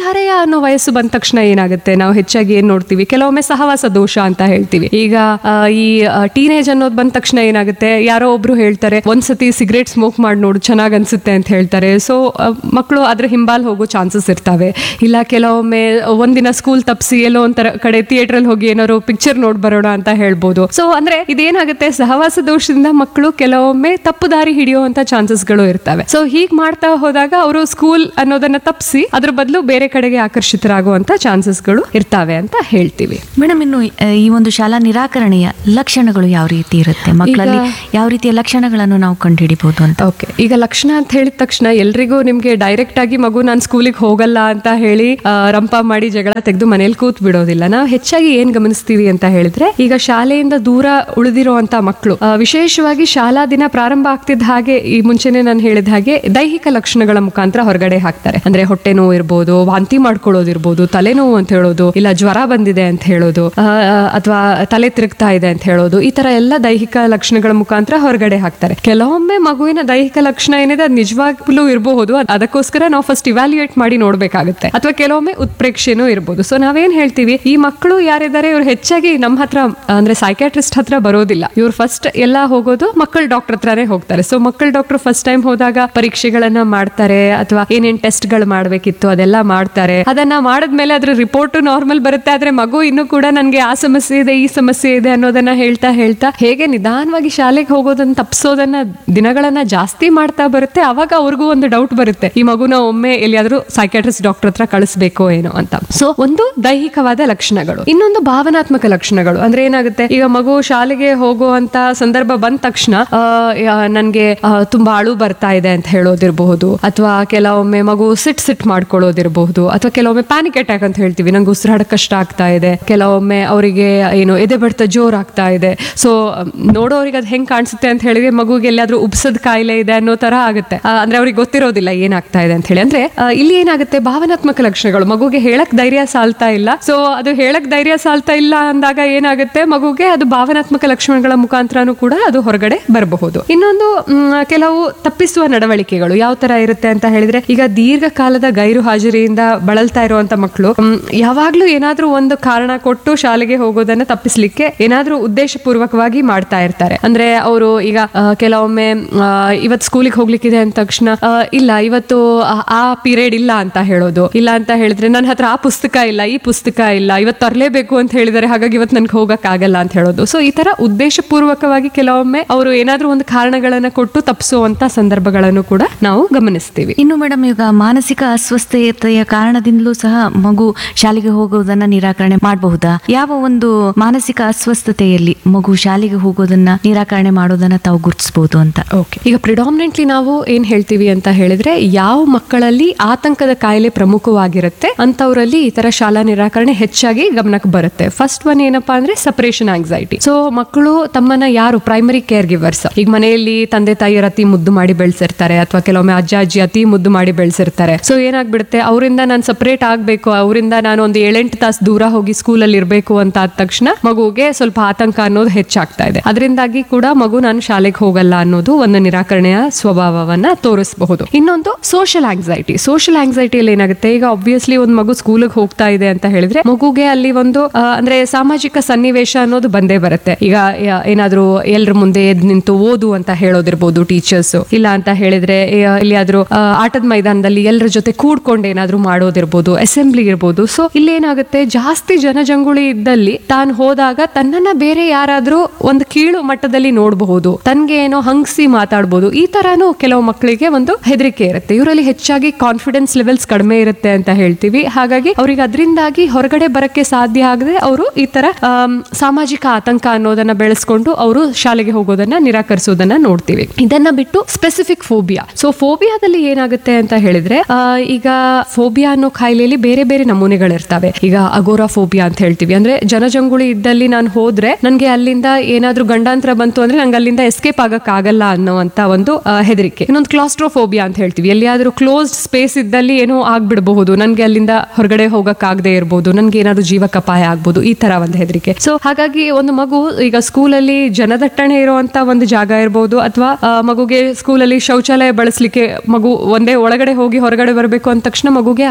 ಹದಿಹರೆಯ ಅನ್ನೋ ವಯಸ್ಸು ಬಂದ ತಕ್ಷಣ ಏನಾಗುತ್ತೆ ನಾವು ಹೆಚ್ಚಾಗಿ ಏನ್ ನೋಡ್ತೀವಿ ಕೆಲವೊಮ್ಮೆ ಸಹವಾಸ ದೋಷ ಅಂತ ಹೇಳ್ತೀವಿ ಈಗ ಆ, ಈ ಟೀನೇಜ್ ಅನ್ನೋದು ಬಂದ ತಕ್ಷಣ ಏನಾಗುತ್ತೆ ಯಾರೋ ಒಬ್ರು ಹೇಳ್ತಾರೆ ಒಂದ್ಸತಿ ಸಿಗರೇಟ್ ಸ್ಮೋಕ್ ಮಾಡಿ ನೋಡು ಚೆನ್ನಾಗ್ ಅನ್ಸುತ್ತೆ ಅಂತ ಹೇಳ್ತಾರೆ ಸೊ ಮಕ್ಕಳು ಅದ್ರ ಹಿಂಬಾಲ್ ಹೋಗೋ ಚಾನ್ಸಸ್ ಇರ್ತವೆ ಇಲ್ಲ ಕೆಲವೊಮ್ಮೆ ಒಂದಿನ ಸ್ಕೂಲ್ ತಪ್ಸಿ ಎಲ್ಲೋ ಒಂಥರ ಕಡೆ ಥಿಯೇಟರ್ ಹೋಗಿ ಏನಾದ್ರು ಪಿಕ್ಚರ್ ನೋಡ್ ಬರೋಣ ಅಂತ ಹೇಳ್ಬೋದು ಸೊ ಅಂದ್ರೆ ಇದೇನಾಗುತ್ತೆ ಸಹವಾಸ ದೋಷದಿಂದ ಮಕ್ಕಳು ಕೆಲವೊಮ್ಮೆ ತಪ್ಪು ದಾರಿ ಹಿಡಿಯುವಂತ ಚಾನ್ಸಸ್ಗಳು ಇರ್ತವೆ ಸೊ ಹೀಗ್ ಮಾಡ್ತಾ ಹೋದಾಗ ಅವರು ಸ್ಕೂಲ್ ಅನ್ನೋದನ್ನ ತಪ್ಪಿಸಿ ಅದ್ರ ಬದಲು ಬೇರೆ ಕಡೆಗೆ ಆಕರ್ಷಿತರಾಗುವಂತ ಚಾನ್ಸಸ್ಗಳು ಇರ್ತಾವೆ ಅಂತ ಹೇಳ್ತೀವಿ ಮೇಡಮ್ ಇನ್ನು ಆ, ಈ ಒಂದು ಶಾಲಾ ನಿರಾಕರಣೆಯ ಲಕ್ಷಣಗಳು ಯಾವ ರೀತಿ ಇರುತ್ತೆ ಮಕ್ಕಳಲ್ಲಿ ಯಾವ ರೀತಿಯ ಲಕ್ಷಣಗಳನ್ನು ನಾವು ಕಂಡುಹಿಡಿಬಹುದು ಅಂತ ಓಕೆ ಈಗ ಲಕ್ಷಣ ಅಂತ ಹೇಳಿದ ತಕ್ಷಣ ಎಲ್ರಿಗೂ ನಿಮ್ಗೆ ಡೈರೆಕ್ಟ್ ಆಗಿ ಮಗು ನಾನು ಸ್ಕೂಲಿಗೆ ಹೋಗಲ್ಲ ಅಂತ ಹೇಳಿ ಆ, ರಂಪ ಮಾಡಿ ಜಗಳ ತೆಗೆದು ಮನೇಲಿ ಕೂತ್ ಬಿಡೋದಿಲ್ಲ ನಾವು ಹೆಚ್ಚಾಗಿ ಏನ್ ಗಮನಿಸ್ತೀವಿ ಅಂತ ಹೇಳಿದ್ರೆ ಈಗ ಶಾಲೆಯಿಂದ ದೂರ ಉಳಿದಿರುವಂತ ಮಕ್ಕಳು ಆ, ವಿಶೇಷವಾಗಿ ಶಾಲಾ ದಿನ ಪ್ರಾರಂಭ ಆಗ್ತಿದ್ದ ಹಾಗೆ ಈ ಮುಂಚೆನೆ ನಾನು ಹೇಳಿದ ಹಾಗೆ ದೈಹಿಕ ಲಕ್ಷಣಗಳ ಮುಖಾಂತರ ಹೊರಗಡೆ ಹಾಕ್ತಾರೆ ಅಂದ್ರೆ ಹೊಟ್ಟೆ ನೋವು ಇರ್ಬೋದು ವಾಂತಿ ಮಾಡ್ಕೊಳ್ಳೋದಿರ್ಬೋದು ತಲೆನೋವು ಅಂತ ಹೇಳೋದು ಇಲ್ಲ ಜ್ವರ ಬಂದಿದೆ ಅಂತ ಹೇಳೋದು ಅಥವಾ ತಲೆ ತಿರುಗ್ತಾ ಇದೆ ಅಂತ ಹೇಳೋದು ಈ ತರ ಎಲ್ಲ ದೈಹಿಕ ಲಕ್ಷಣಗಳ ಮುಖಾಂತರ ಹೊರಗಡೆ ಹಾಕ್ತಾರೆ ಕೆಲವೊಮ್ಮೆ ಮಗುವಿನ ದೈಹಿಕ ಲಕ್ಷಣ ಏನಿದೆ ಅದು ನಿಜವಾಗ್ಲೂ ಇರಬಹುದು ಅದಕ್ಕೋಸ್ಕರ ನಾವು ಫಸ್ಟ್ ಇವ್ಯಾಲ್ಯೂಯೇಟ್ ಮಾಡಿ ನೋಡ್ಬೇಕಾಗುತ್ತೆ ಅಥವಾ ಕೆಲವೊಮ್ಮೆ ಉತ್ಪ್ರೇಕ್ಷೆನೂ ಇರ್ಬೋದು ಸೊ ನಾವೇನ್ ಹೇಳ್ತೀವಿ ಈ ಮಕ್ಕಳು ಯಾರಿದ್ದಾರೆ ಇವ್ರು ಹೆಚ್ಚಾಗಿ ನಮ್ಮ ಹತ್ರ ಅಂದ್ರೆ ಸೈಕ್ಯಾಟ್ರಿಸ್ಟ್ ಹತ್ರ ಬರೋದಿಲ್ಲ ಇವ್ರು ಫಸ್ಟ್ ಎಲ್ಲ ಹೋಗೋದು ಮಕ್ಕಳ ಡಾಕ್ಟರ್ ಹತ್ರನೇ ಹೋಗ್ತಾರೆ ಸೊ ಮಕ್ಕಳ ಡಾಕ್ಟರ್ ಫಸ್ಟ್ ಟೈಮ್ ಹೋದಾಗ ಪರೀಕ್ಷೆಗಳನ್ನ ಮಾಡ್ತಾರೆ ಅಥವಾ ಏನೇನ್ ಟೆಸ್ಟ್ ಗಳು ಮಾಡ್ಬೇಕಿತ್ತು ಅದೆಲ್ಲ ಮಾಡ್ತಾರೆ ಅದನ್ನ ಮಾಡಿದ್ಮೇಲೆ ಅದ್ರ ರಿಪೋರ್ಟ್ ನಾರ್ಮಲ್ ಬರುತ್ತೆ ಆದ್ರೆ ಮಗು ಇನ್ನೂ ಕೂಡ ನನ್ಗೆ ಆ ಸಮಸ್ಯೆ ಇದೆ ಈ ಸಮಸ್ಯೆ ಇದೆ ಅನ್ನೋದನ್ನ ಹೇಳ್ತಾ ಹೇಳ್ತಾ ಹೇಗೆ ನಿಧಾನವಾಗಿ ಶಾಲೆಗೆ ಹೋಗೋದನ್ನ ತಪ್ಪಿಸೋದನ್ನ ದಿನಗಳನ್ನ ಜಾಸ್ತಿ ಮಾಡ್ತಾ ಬರುತ್ತೆ ಅವಾಗ ಅವ್ರಿಗೂ ಒಂದು ಡೌಟ್ ಬರುತ್ತೆ ಈ ಮಗುನ ಒಮ್ಮೆ ಎಲ್ಲಿಯಾದ್ರೂ ಸೈಕ್ಯಾಟ್ರಿಸ್ಟ್ ಡಾಕ್ಟರ್ ಹತ್ರ ಕಳಿಸ್ಬೇಕು ಏನೋ ಅಂತ ಸೊ ಒಂದು ದೈಹಿಕವಾದ ಲಕ್ಷಣಗಳು ಇನ್ನೊಂದು ಭಾವನಾತ್ಮಕ ಲಕ್ಷಣಗಳು ಅಂದ್ರೆ ಏನಾಗುತ್ತೆ ಈಗ ಮಗು ಶಾಲೆಗೆ ಹೋಗುವಂತ ಸಂದರ್ಭ ಬಂದ ತಕ್ಷಣ ಆ, ಯಾ- ನನ್ಗೆ ಆ, ತುಂಬಾ ಅಳು ಬರ್ತಾ ಇದೆ ಅಂತ ಹೇಳೋದಿರಬಹುದು ಅಥವಾ ಕೆಲವೊಮ್ಮೆ ಮಗು ಸಿಟ್ ಸಿಟ್ ಮಾಡ್ಕೊಳ್ಳೋದಿರಬಹುದು ಅಥವಾ ಕೆಲವೊಮ್ಮೆ ಪ್ಯಾನಿಕ್ ಅಟ್ಯಾಕ್ ಅಂತ ಹೇಳ್ತೀವಿ ನಂಗೆ ಉಸಿರಾಡಕ್ ಕಷ್ಟ ಆಗ್ತಾ ಇದೆ ಕೆಲವೊಮ್ಮೆ ಅವರಿಗೆ ಏನು ಎದೆ ಬಡ್ತ ಜೋರ್ ಆಗ್ತಾ ಇದೆ ಸೊ ನೋಡೋರಿಗೆ ಅದು ಹೆಂಗ್ ಕಾಣಿಸುತ್ತೆ ಅಂತ ಹೇಳಿದ್ರೆ ಮಗುಗೆ ಎಲ್ಲಾದ್ರೂ ಉಬ್ಸದ ಕಾಯಿಲೆ ಇದೆ ಅನ್ನೋ ತರ ಆಗುತ್ತೆ ಆ, ಅಂದ್ರೆ ಅವ್ರಿಗೆ ಗೊತ್ತಿರೋದಿಲ್ಲ ಏನಾಗ್ತಾ ಇದೆ ಅಂತ ಹೇಳಿ ಅಂದ್ರೆ ಆ, ಇಲ್ಲಿ ಏನಾಗುತ್ತೆ ಭಾವನಾತ್ಮಕ ಲಕ್ಷಣಗಳು ಮಗುಗೆ ಹೇಳಕ್ ಧೈರ್ಯ ಸಾಲ್ತಾ ಇಲ್ಲ ಸೊ ಅದು ಹೇಳಕ್ ಧೈರ್ಯ ಸಾಲ್ತಾ ಇಲ್ಲ ಅಂದಾಗ ಏನಾಗುತ್ತೆ ಮಗುಗೆ ಅದು ಭಾವನಾತ್ಮಕ ಲಕ್ಷಣಗಳ ಮುಖಾಂತರನೂ ಕೂಡ ಅದು ಹೊರಗಡೆ ಬರಬಹುದು ಇನ್ನೊಂದು ಮ್, ಕೆಲವು ತಪ್ಪಿಸುವ ನಡವಳಿಕೆಗಳು ಯಾವ ತರ ಇರುತ್ತೆ ಅಂತ ಹೇಳಿದ್ರೆ ಈಗ ದೀರ್ಘಕಾಲದ ಗೈರು ಹಾಜರಿಯಿಂದ ಬಳಲ್ತಾ ಇರುವಂತ ಮಕ್ಕಳು ಮ್, ಯಾವಾಗ್ಲೂ ಏನಾದ್ರೂ ಒಂದು ಕಾರಣ ಕೊಟ್ಟು ಶಾಲೆಗೆ ಹೋಗೋದನ್ನ ತಪ್ಪಿಸ್ಲಿಕ್ಕೆ ಏನಾದ್ರೂ ಉದ್ದೇಶ ಪೂರ್ವಕವಾಗಿ ಮಾಡ್ತಾ ಇರ್ತಾರೆ ಅಂದ್ರೆ ಅವರು ಈಗ ಆ, ಕೆಲವೊಮ್ಮೆ ಆ, ಇವತ್ತು ಸ್ಕೂಲಿಗೆ ಹೋಗ್ಲಿಕ್ಕಿದೆ ಅಂದ ತಕ್ಷಣ ಆ, ಇಲ್ಲ ಇವತ್ತು ಆ- ಆ ಪೀರಿಯಡ್ ಇಲ್ಲ ಅಂತ ಹೇಳೋದು ಇಲ್ಲ ಅಂತ ಹೇಳಿದ್ರೆ ನನ್ನ ಹತ್ರ ಆ ಪುಸ್ತಕ ಇಲ್ಲ ಈ ಪುಸ್ತಕ ಇಲ್ಲ ಇವತ್ತು ತರಲೇಬೇಕು ಅಂತ ಹೇಳಿದರೆ ಹಾಗಾಗಿ ಇವತ್ತು ನನ್ಗೆ ಹೋಗಕ್ ಆಗಲ್ಲ ಅಂತ ಹೇಳೋದು ಸೊ ಈ ತರ ಉದ್ದೇಶ ಪೂರ್ವಕವಾಗಿ ಕೆಲವೊಮ್ಮೆ ಅವರು ಏನಾದ್ರೂ ಒಂದು ಕಾರಣಗಳನ್ನ ಕೊಟ್ಟು ತಪ್ಪಿಸುವಂತ ಸಂದರ್ಭಗಳನ್ನು ಕೂಡ ನಾವು ಗಮನಿಸ್ತೀವಿ ಇನ್ನು ಮೇಡಮ್ ಈಗ ಮಾನಸಿಕ ಅಸ್ವಸ್ಥತೆಯ ಕಾರಣದಿಂದಲೂ ಸಹ ಮಗು ಶಾಲೆಗೆ ಹೋಗುವುದನ್ನ ನಿರಾಕರಣೆ ಮಾಡಬಹುದಾ ಯಾವ ಒಂದು ಮಾನಸಿಕ ಅಸ್ವಸ್ಥತೆಯಲ್ಲಿ ಮಗು ಶಾಲೆಗೆ ಹೋಗೋದನ್ನ ನಿರಾಕರಣೆ ಮಾಡೋದನ್ನ ತಾವು ಗುರುತಿಸಬಹುದು ಅಂತ ಓಕೆ ಈಗ ಪ್ರಿಡಾಮಿನೆಂಟ್ಲಿ ನಾವು ಏನ್ ಹೇಳ್ತೀವಿ ಅಂತ ಹೇಳಿದ್ರೆ ಯಾವ ಮಕ್ಕಳಲ್ಲಿ ಆತಂಕದ ಕಾಯಿಲೆ ಪ್ರಮುಖವಾಗಿರುತ್ತೆ ಅಂತವರಲ್ಲಿ ಈ ತರ ಶಾಲಾ ನಿರಾಕರಣೆ ಹೆಚ್ಚಾಗಿ ಗಮನಕ್ಕೆ ಬರುತ್ತೆ ಫಸ್ಟ್ ಒನ್ ಏನಪ್ಪಾ ಅಂದ್ರೆ ಸಪರೇಷನ್ ಆಂಗ್ಸೈಟಿ ಸೊ ಮಕ್ಕಳು ತಮ್ಮನ್ನ ಯಾರು ಪ್ರೈಮರಿ ಕೇರ್ ಗಿವರ್ಸ್ ಈಗ ಮನೆಯಲ್ಲಿ ತಂದೆ ತಾಯಿಯರ ಅತಿ ಮುದ್ದು ಮಾಡಿ ಬೆಳೆಸಿರ್ತಾರೆ ಅಥವಾ ಕೆಲವೊಮ್ಮೆ ಅಜ್ಜ ಅಜ್ಜಿ ಅತಿ ಮುದ್ದು ಮಾಡಿ ಬೆಳೆಸಿರ್ತಾರೆ ಸೊ ಏನಾಗ್ಬಿಡುತ್ತೆ ಅವರಿಂದ ನಾನು ಸಪರೇಟ್ ಆಗ್ಬೇಕು ಅವರಿಂದ ನಾನು ಒಂದು ಏಳೆಂಟು ತಾಸು ದೂರ ಹೋಗಿ ಸ್ಕೂಲಲ್ಲಿ ಇರಬೇಕು ಅಂತ ಆದ ತಕ್ಷಣ ಮಗುಗೆ ಸ್ವಲ್ಪ ಆತಂಕ ಅನ್ನೋದು ಹೆಚ್ಚಾಗ್ತಾ ಇದೆ ಅದರಿಂದಾಗಿ ಕೂಡ ಮಗು ನಾನು ಶಾಲೆಗೆ ಹೋಗಲ್ಲ ಅನ್ನೋದು ಒಂದು ನಿರಾಕರಣೆಯ ಸ್ವಭಾವವನ್ನ ತೋರಿಸಬಹುದು ಇನ್ನೊಂದು ಸೋಷಿಯಲ್ ಆಂಗ್ಸೈಟಿ ಸೋಷಿಯಲ್ ಆಂಗ್ಸೈಟಿಯಲ್ಲಿ ಏನಾಗುತ್ತೆ ಈಗ ಆಬ್ವಿಯಸ್ಲಿ ಒಂದು ಮಗು ಸ್ಕೂಲಿಗೆ ಹೋಗ್ತಾ ಇದೆ ಅಂತ ಹೇಳಿದ್ರೆ ಮಗುಗೆ ಅಲ್ಲಿ ಒಂದು ಆ, ಅಂದ್ರೆ ಸಾಮಾಜಿಕ ಸನ್ನಿವೇಶ ಅನ್ನೋದು ಬಂದೇ ಬರುತ್ತೆ ಈಗ ಯ- ಏನಾದ್ರೂ ಎಲ್ರ ಮುಂದೆ ಎದ್ ನಿಂತು ಓದು ಅಂತ ಹೇಳೋದಿರ್ಬೋದು ಟೀಚರ್ಸ್ ಇಲ್ಲ ಅಂತ ಹೇಳಿದ್ರೆ ಯ- ಎಲ್ಲಿಯಾದ್ರೂ ಆ, ಆಟದ ಮೈದಾನದಲ್ಲಿ ಎಲ್ಲರ ಜೊತೆ ಕೂಡ್ಕೊಂಡು ಏನಾದ್ರೂ ಮಾಡೋದಿರ್ಬೋದು ಅಸೆಂಬ್ಲಿ ಇರ್ಬೋದು ಸೊ ಇಲ್ಲಿ ಏನಾಗುತ್ತೆ ಜಾಸ್ತಿ ಜನಜಂಗುಳಿ ಇದ್ದಲ್ಲಿ ತಾನು ಹೋದಾಗ ತನ್ನನ್ನ ಬೇರೆ ಯಾರಾದ್ರೂ ಒಂದು ಕೀಳು ಮಟ್ಟದಲ್ಲಿ ನೋಡಬಹುದು ತನ್ಗೆ ಏನೋ ಹಂಗ್ಸಿ ಮಾತಾಡ್ಬೋದು ಈ ತರಾನು ಕೆಲವು ಮಕ್ಕಳಿಗೆ ಒಂದು ಹೆದರಿಕೆ ಇರುತ್ತೆ ಇವರಲ್ಲಿ ಹೆಚ್ಚಾಗಿ ಕಾನ್ಫಿಡೆನ್ಸ್ ಲೆವೆಲ್ಸ್ ಕಡಿಮೆ ಇರುತ್ತೆ ಅಂತ ಹೇಳ್ತೀವಿ ಹಾಗಾಗಿ ಅವ್ರಿಗೆ ಅದರಿಂದಾಗಿ ಹೊರಗಡೆ ಬರಕ್ಕೆ ಸಾಧ್ಯ ಆಗದೆ ಅವರು ಈ ತರ ಆಮ್, ಸಾಮಾಜಿಕ ಆತಂಕ ಅನ್ನೋದನ್ನ ಬೆಳೆಸ್ಕೊಂಡು ಅವರು ಶಾಲೆಗೆ ಹೋಗೋದನ್ನ ನಿರಾಕರಿಸೋದನ್ನ ನೋಡ್ತೀವಿ ಇದನ್ನ ಬಿಟ್ಟು ಸ್ಪೆಸಿಫಿಕ್ ಫೋಬಿಯಾ ಸೊ ಫೋಬಿಯಾದಲ್ಲಿ ಏನಾಗುತ್ತೆ ಅಂತ ಹೇಳಿದ್ರೆ ಆ, ಈಗ ಫೋಬಿಯಾ ಅನ್ನೋ ಕಾಯಿಲೆಯಲ್ಲಿ ಬೇರೆ ಬೇರೆ ನಮೂನೆಗಳಿರ್ತವೆ ಈಗ ಅಗೋರಾ ಫೋಬಿಯಾ ಅಂತ ಹೇಳ್ತೀವಿ ಅಂದ್ರೆ ಜನಜಂಗುಳಿ ಇದ್ದಲ್ಲಿ ನಾನು ಹೋದ್ರೆ ನನ್ಗೆ ಅಲ್ಲಿಂದ ಏನಾದ್ರೂ ಗಂಡಾಂತರ ಬಂತು ಅಂದ್ರೆ ನಂಗೆ ಅಲ್ಲಿಂದ ಎಸ್ಕೇಪ್ ಆಗಕ್ ಆಗಲ್ಲ ಅನ್ನೋಂತ ಒಂದು ಆ, ಹೆದರಿಕೆ ಇನ್ನೊಂದು ಕ್ಲಾಸ್ಟ್ರೋಫೋಬಿಯಾ ಅಂತ ಹೇಳ್ತೀವಿ ಎಲ್ಲಿಯಾದ್ರೂ ಕ್ಲೋಸ್ಡ್ ಸ್ಪೇಸ್ ಇದ್ದಲ್ಲಿ ಏನೋ ಆಗ್ಬಿಡಬಹುದು ನನ್ಗೆ ಅಲ್ಲಿಂದ ಹೊರಗಡೆ ಹೋಗಕ್ ಆಗದೆ ಇರ್ಬೋದು ನನ್ಗೆ ಏನಾದ್ರು ಜೀವಕ್ಕಪಾಯ ಆಗ್ಬೋದು ಈ ತರ ಒಂದು ಹೆದರಿಕೆ ಸೊ ಹಾಗಾಗಿ ಒಂದು ಮಗು ಈಗ ಸ್ಕೂಲಲ್ಲಿ ಜನದಟ್ಟಣೆ ಇರುವಂತ ಒಂದು ಜಾಗ ಇರ್ಬೋದು ಅಥವಾ ಮಗುಗೆ ಸ್ಕೂಲಲ್ಲಿ ಶೌಚಾಲಯ ಬಳಸಲಿಕ್ಕೆ ಮಗು ಒಂದೇ ಒಳಗಡೆ ಹೋಗಿ ಹೊರಗಡೆ ಬರಬೇಕು ಅಂದ ತಕ್ಷಣ ಮಗುಗೆ ಆ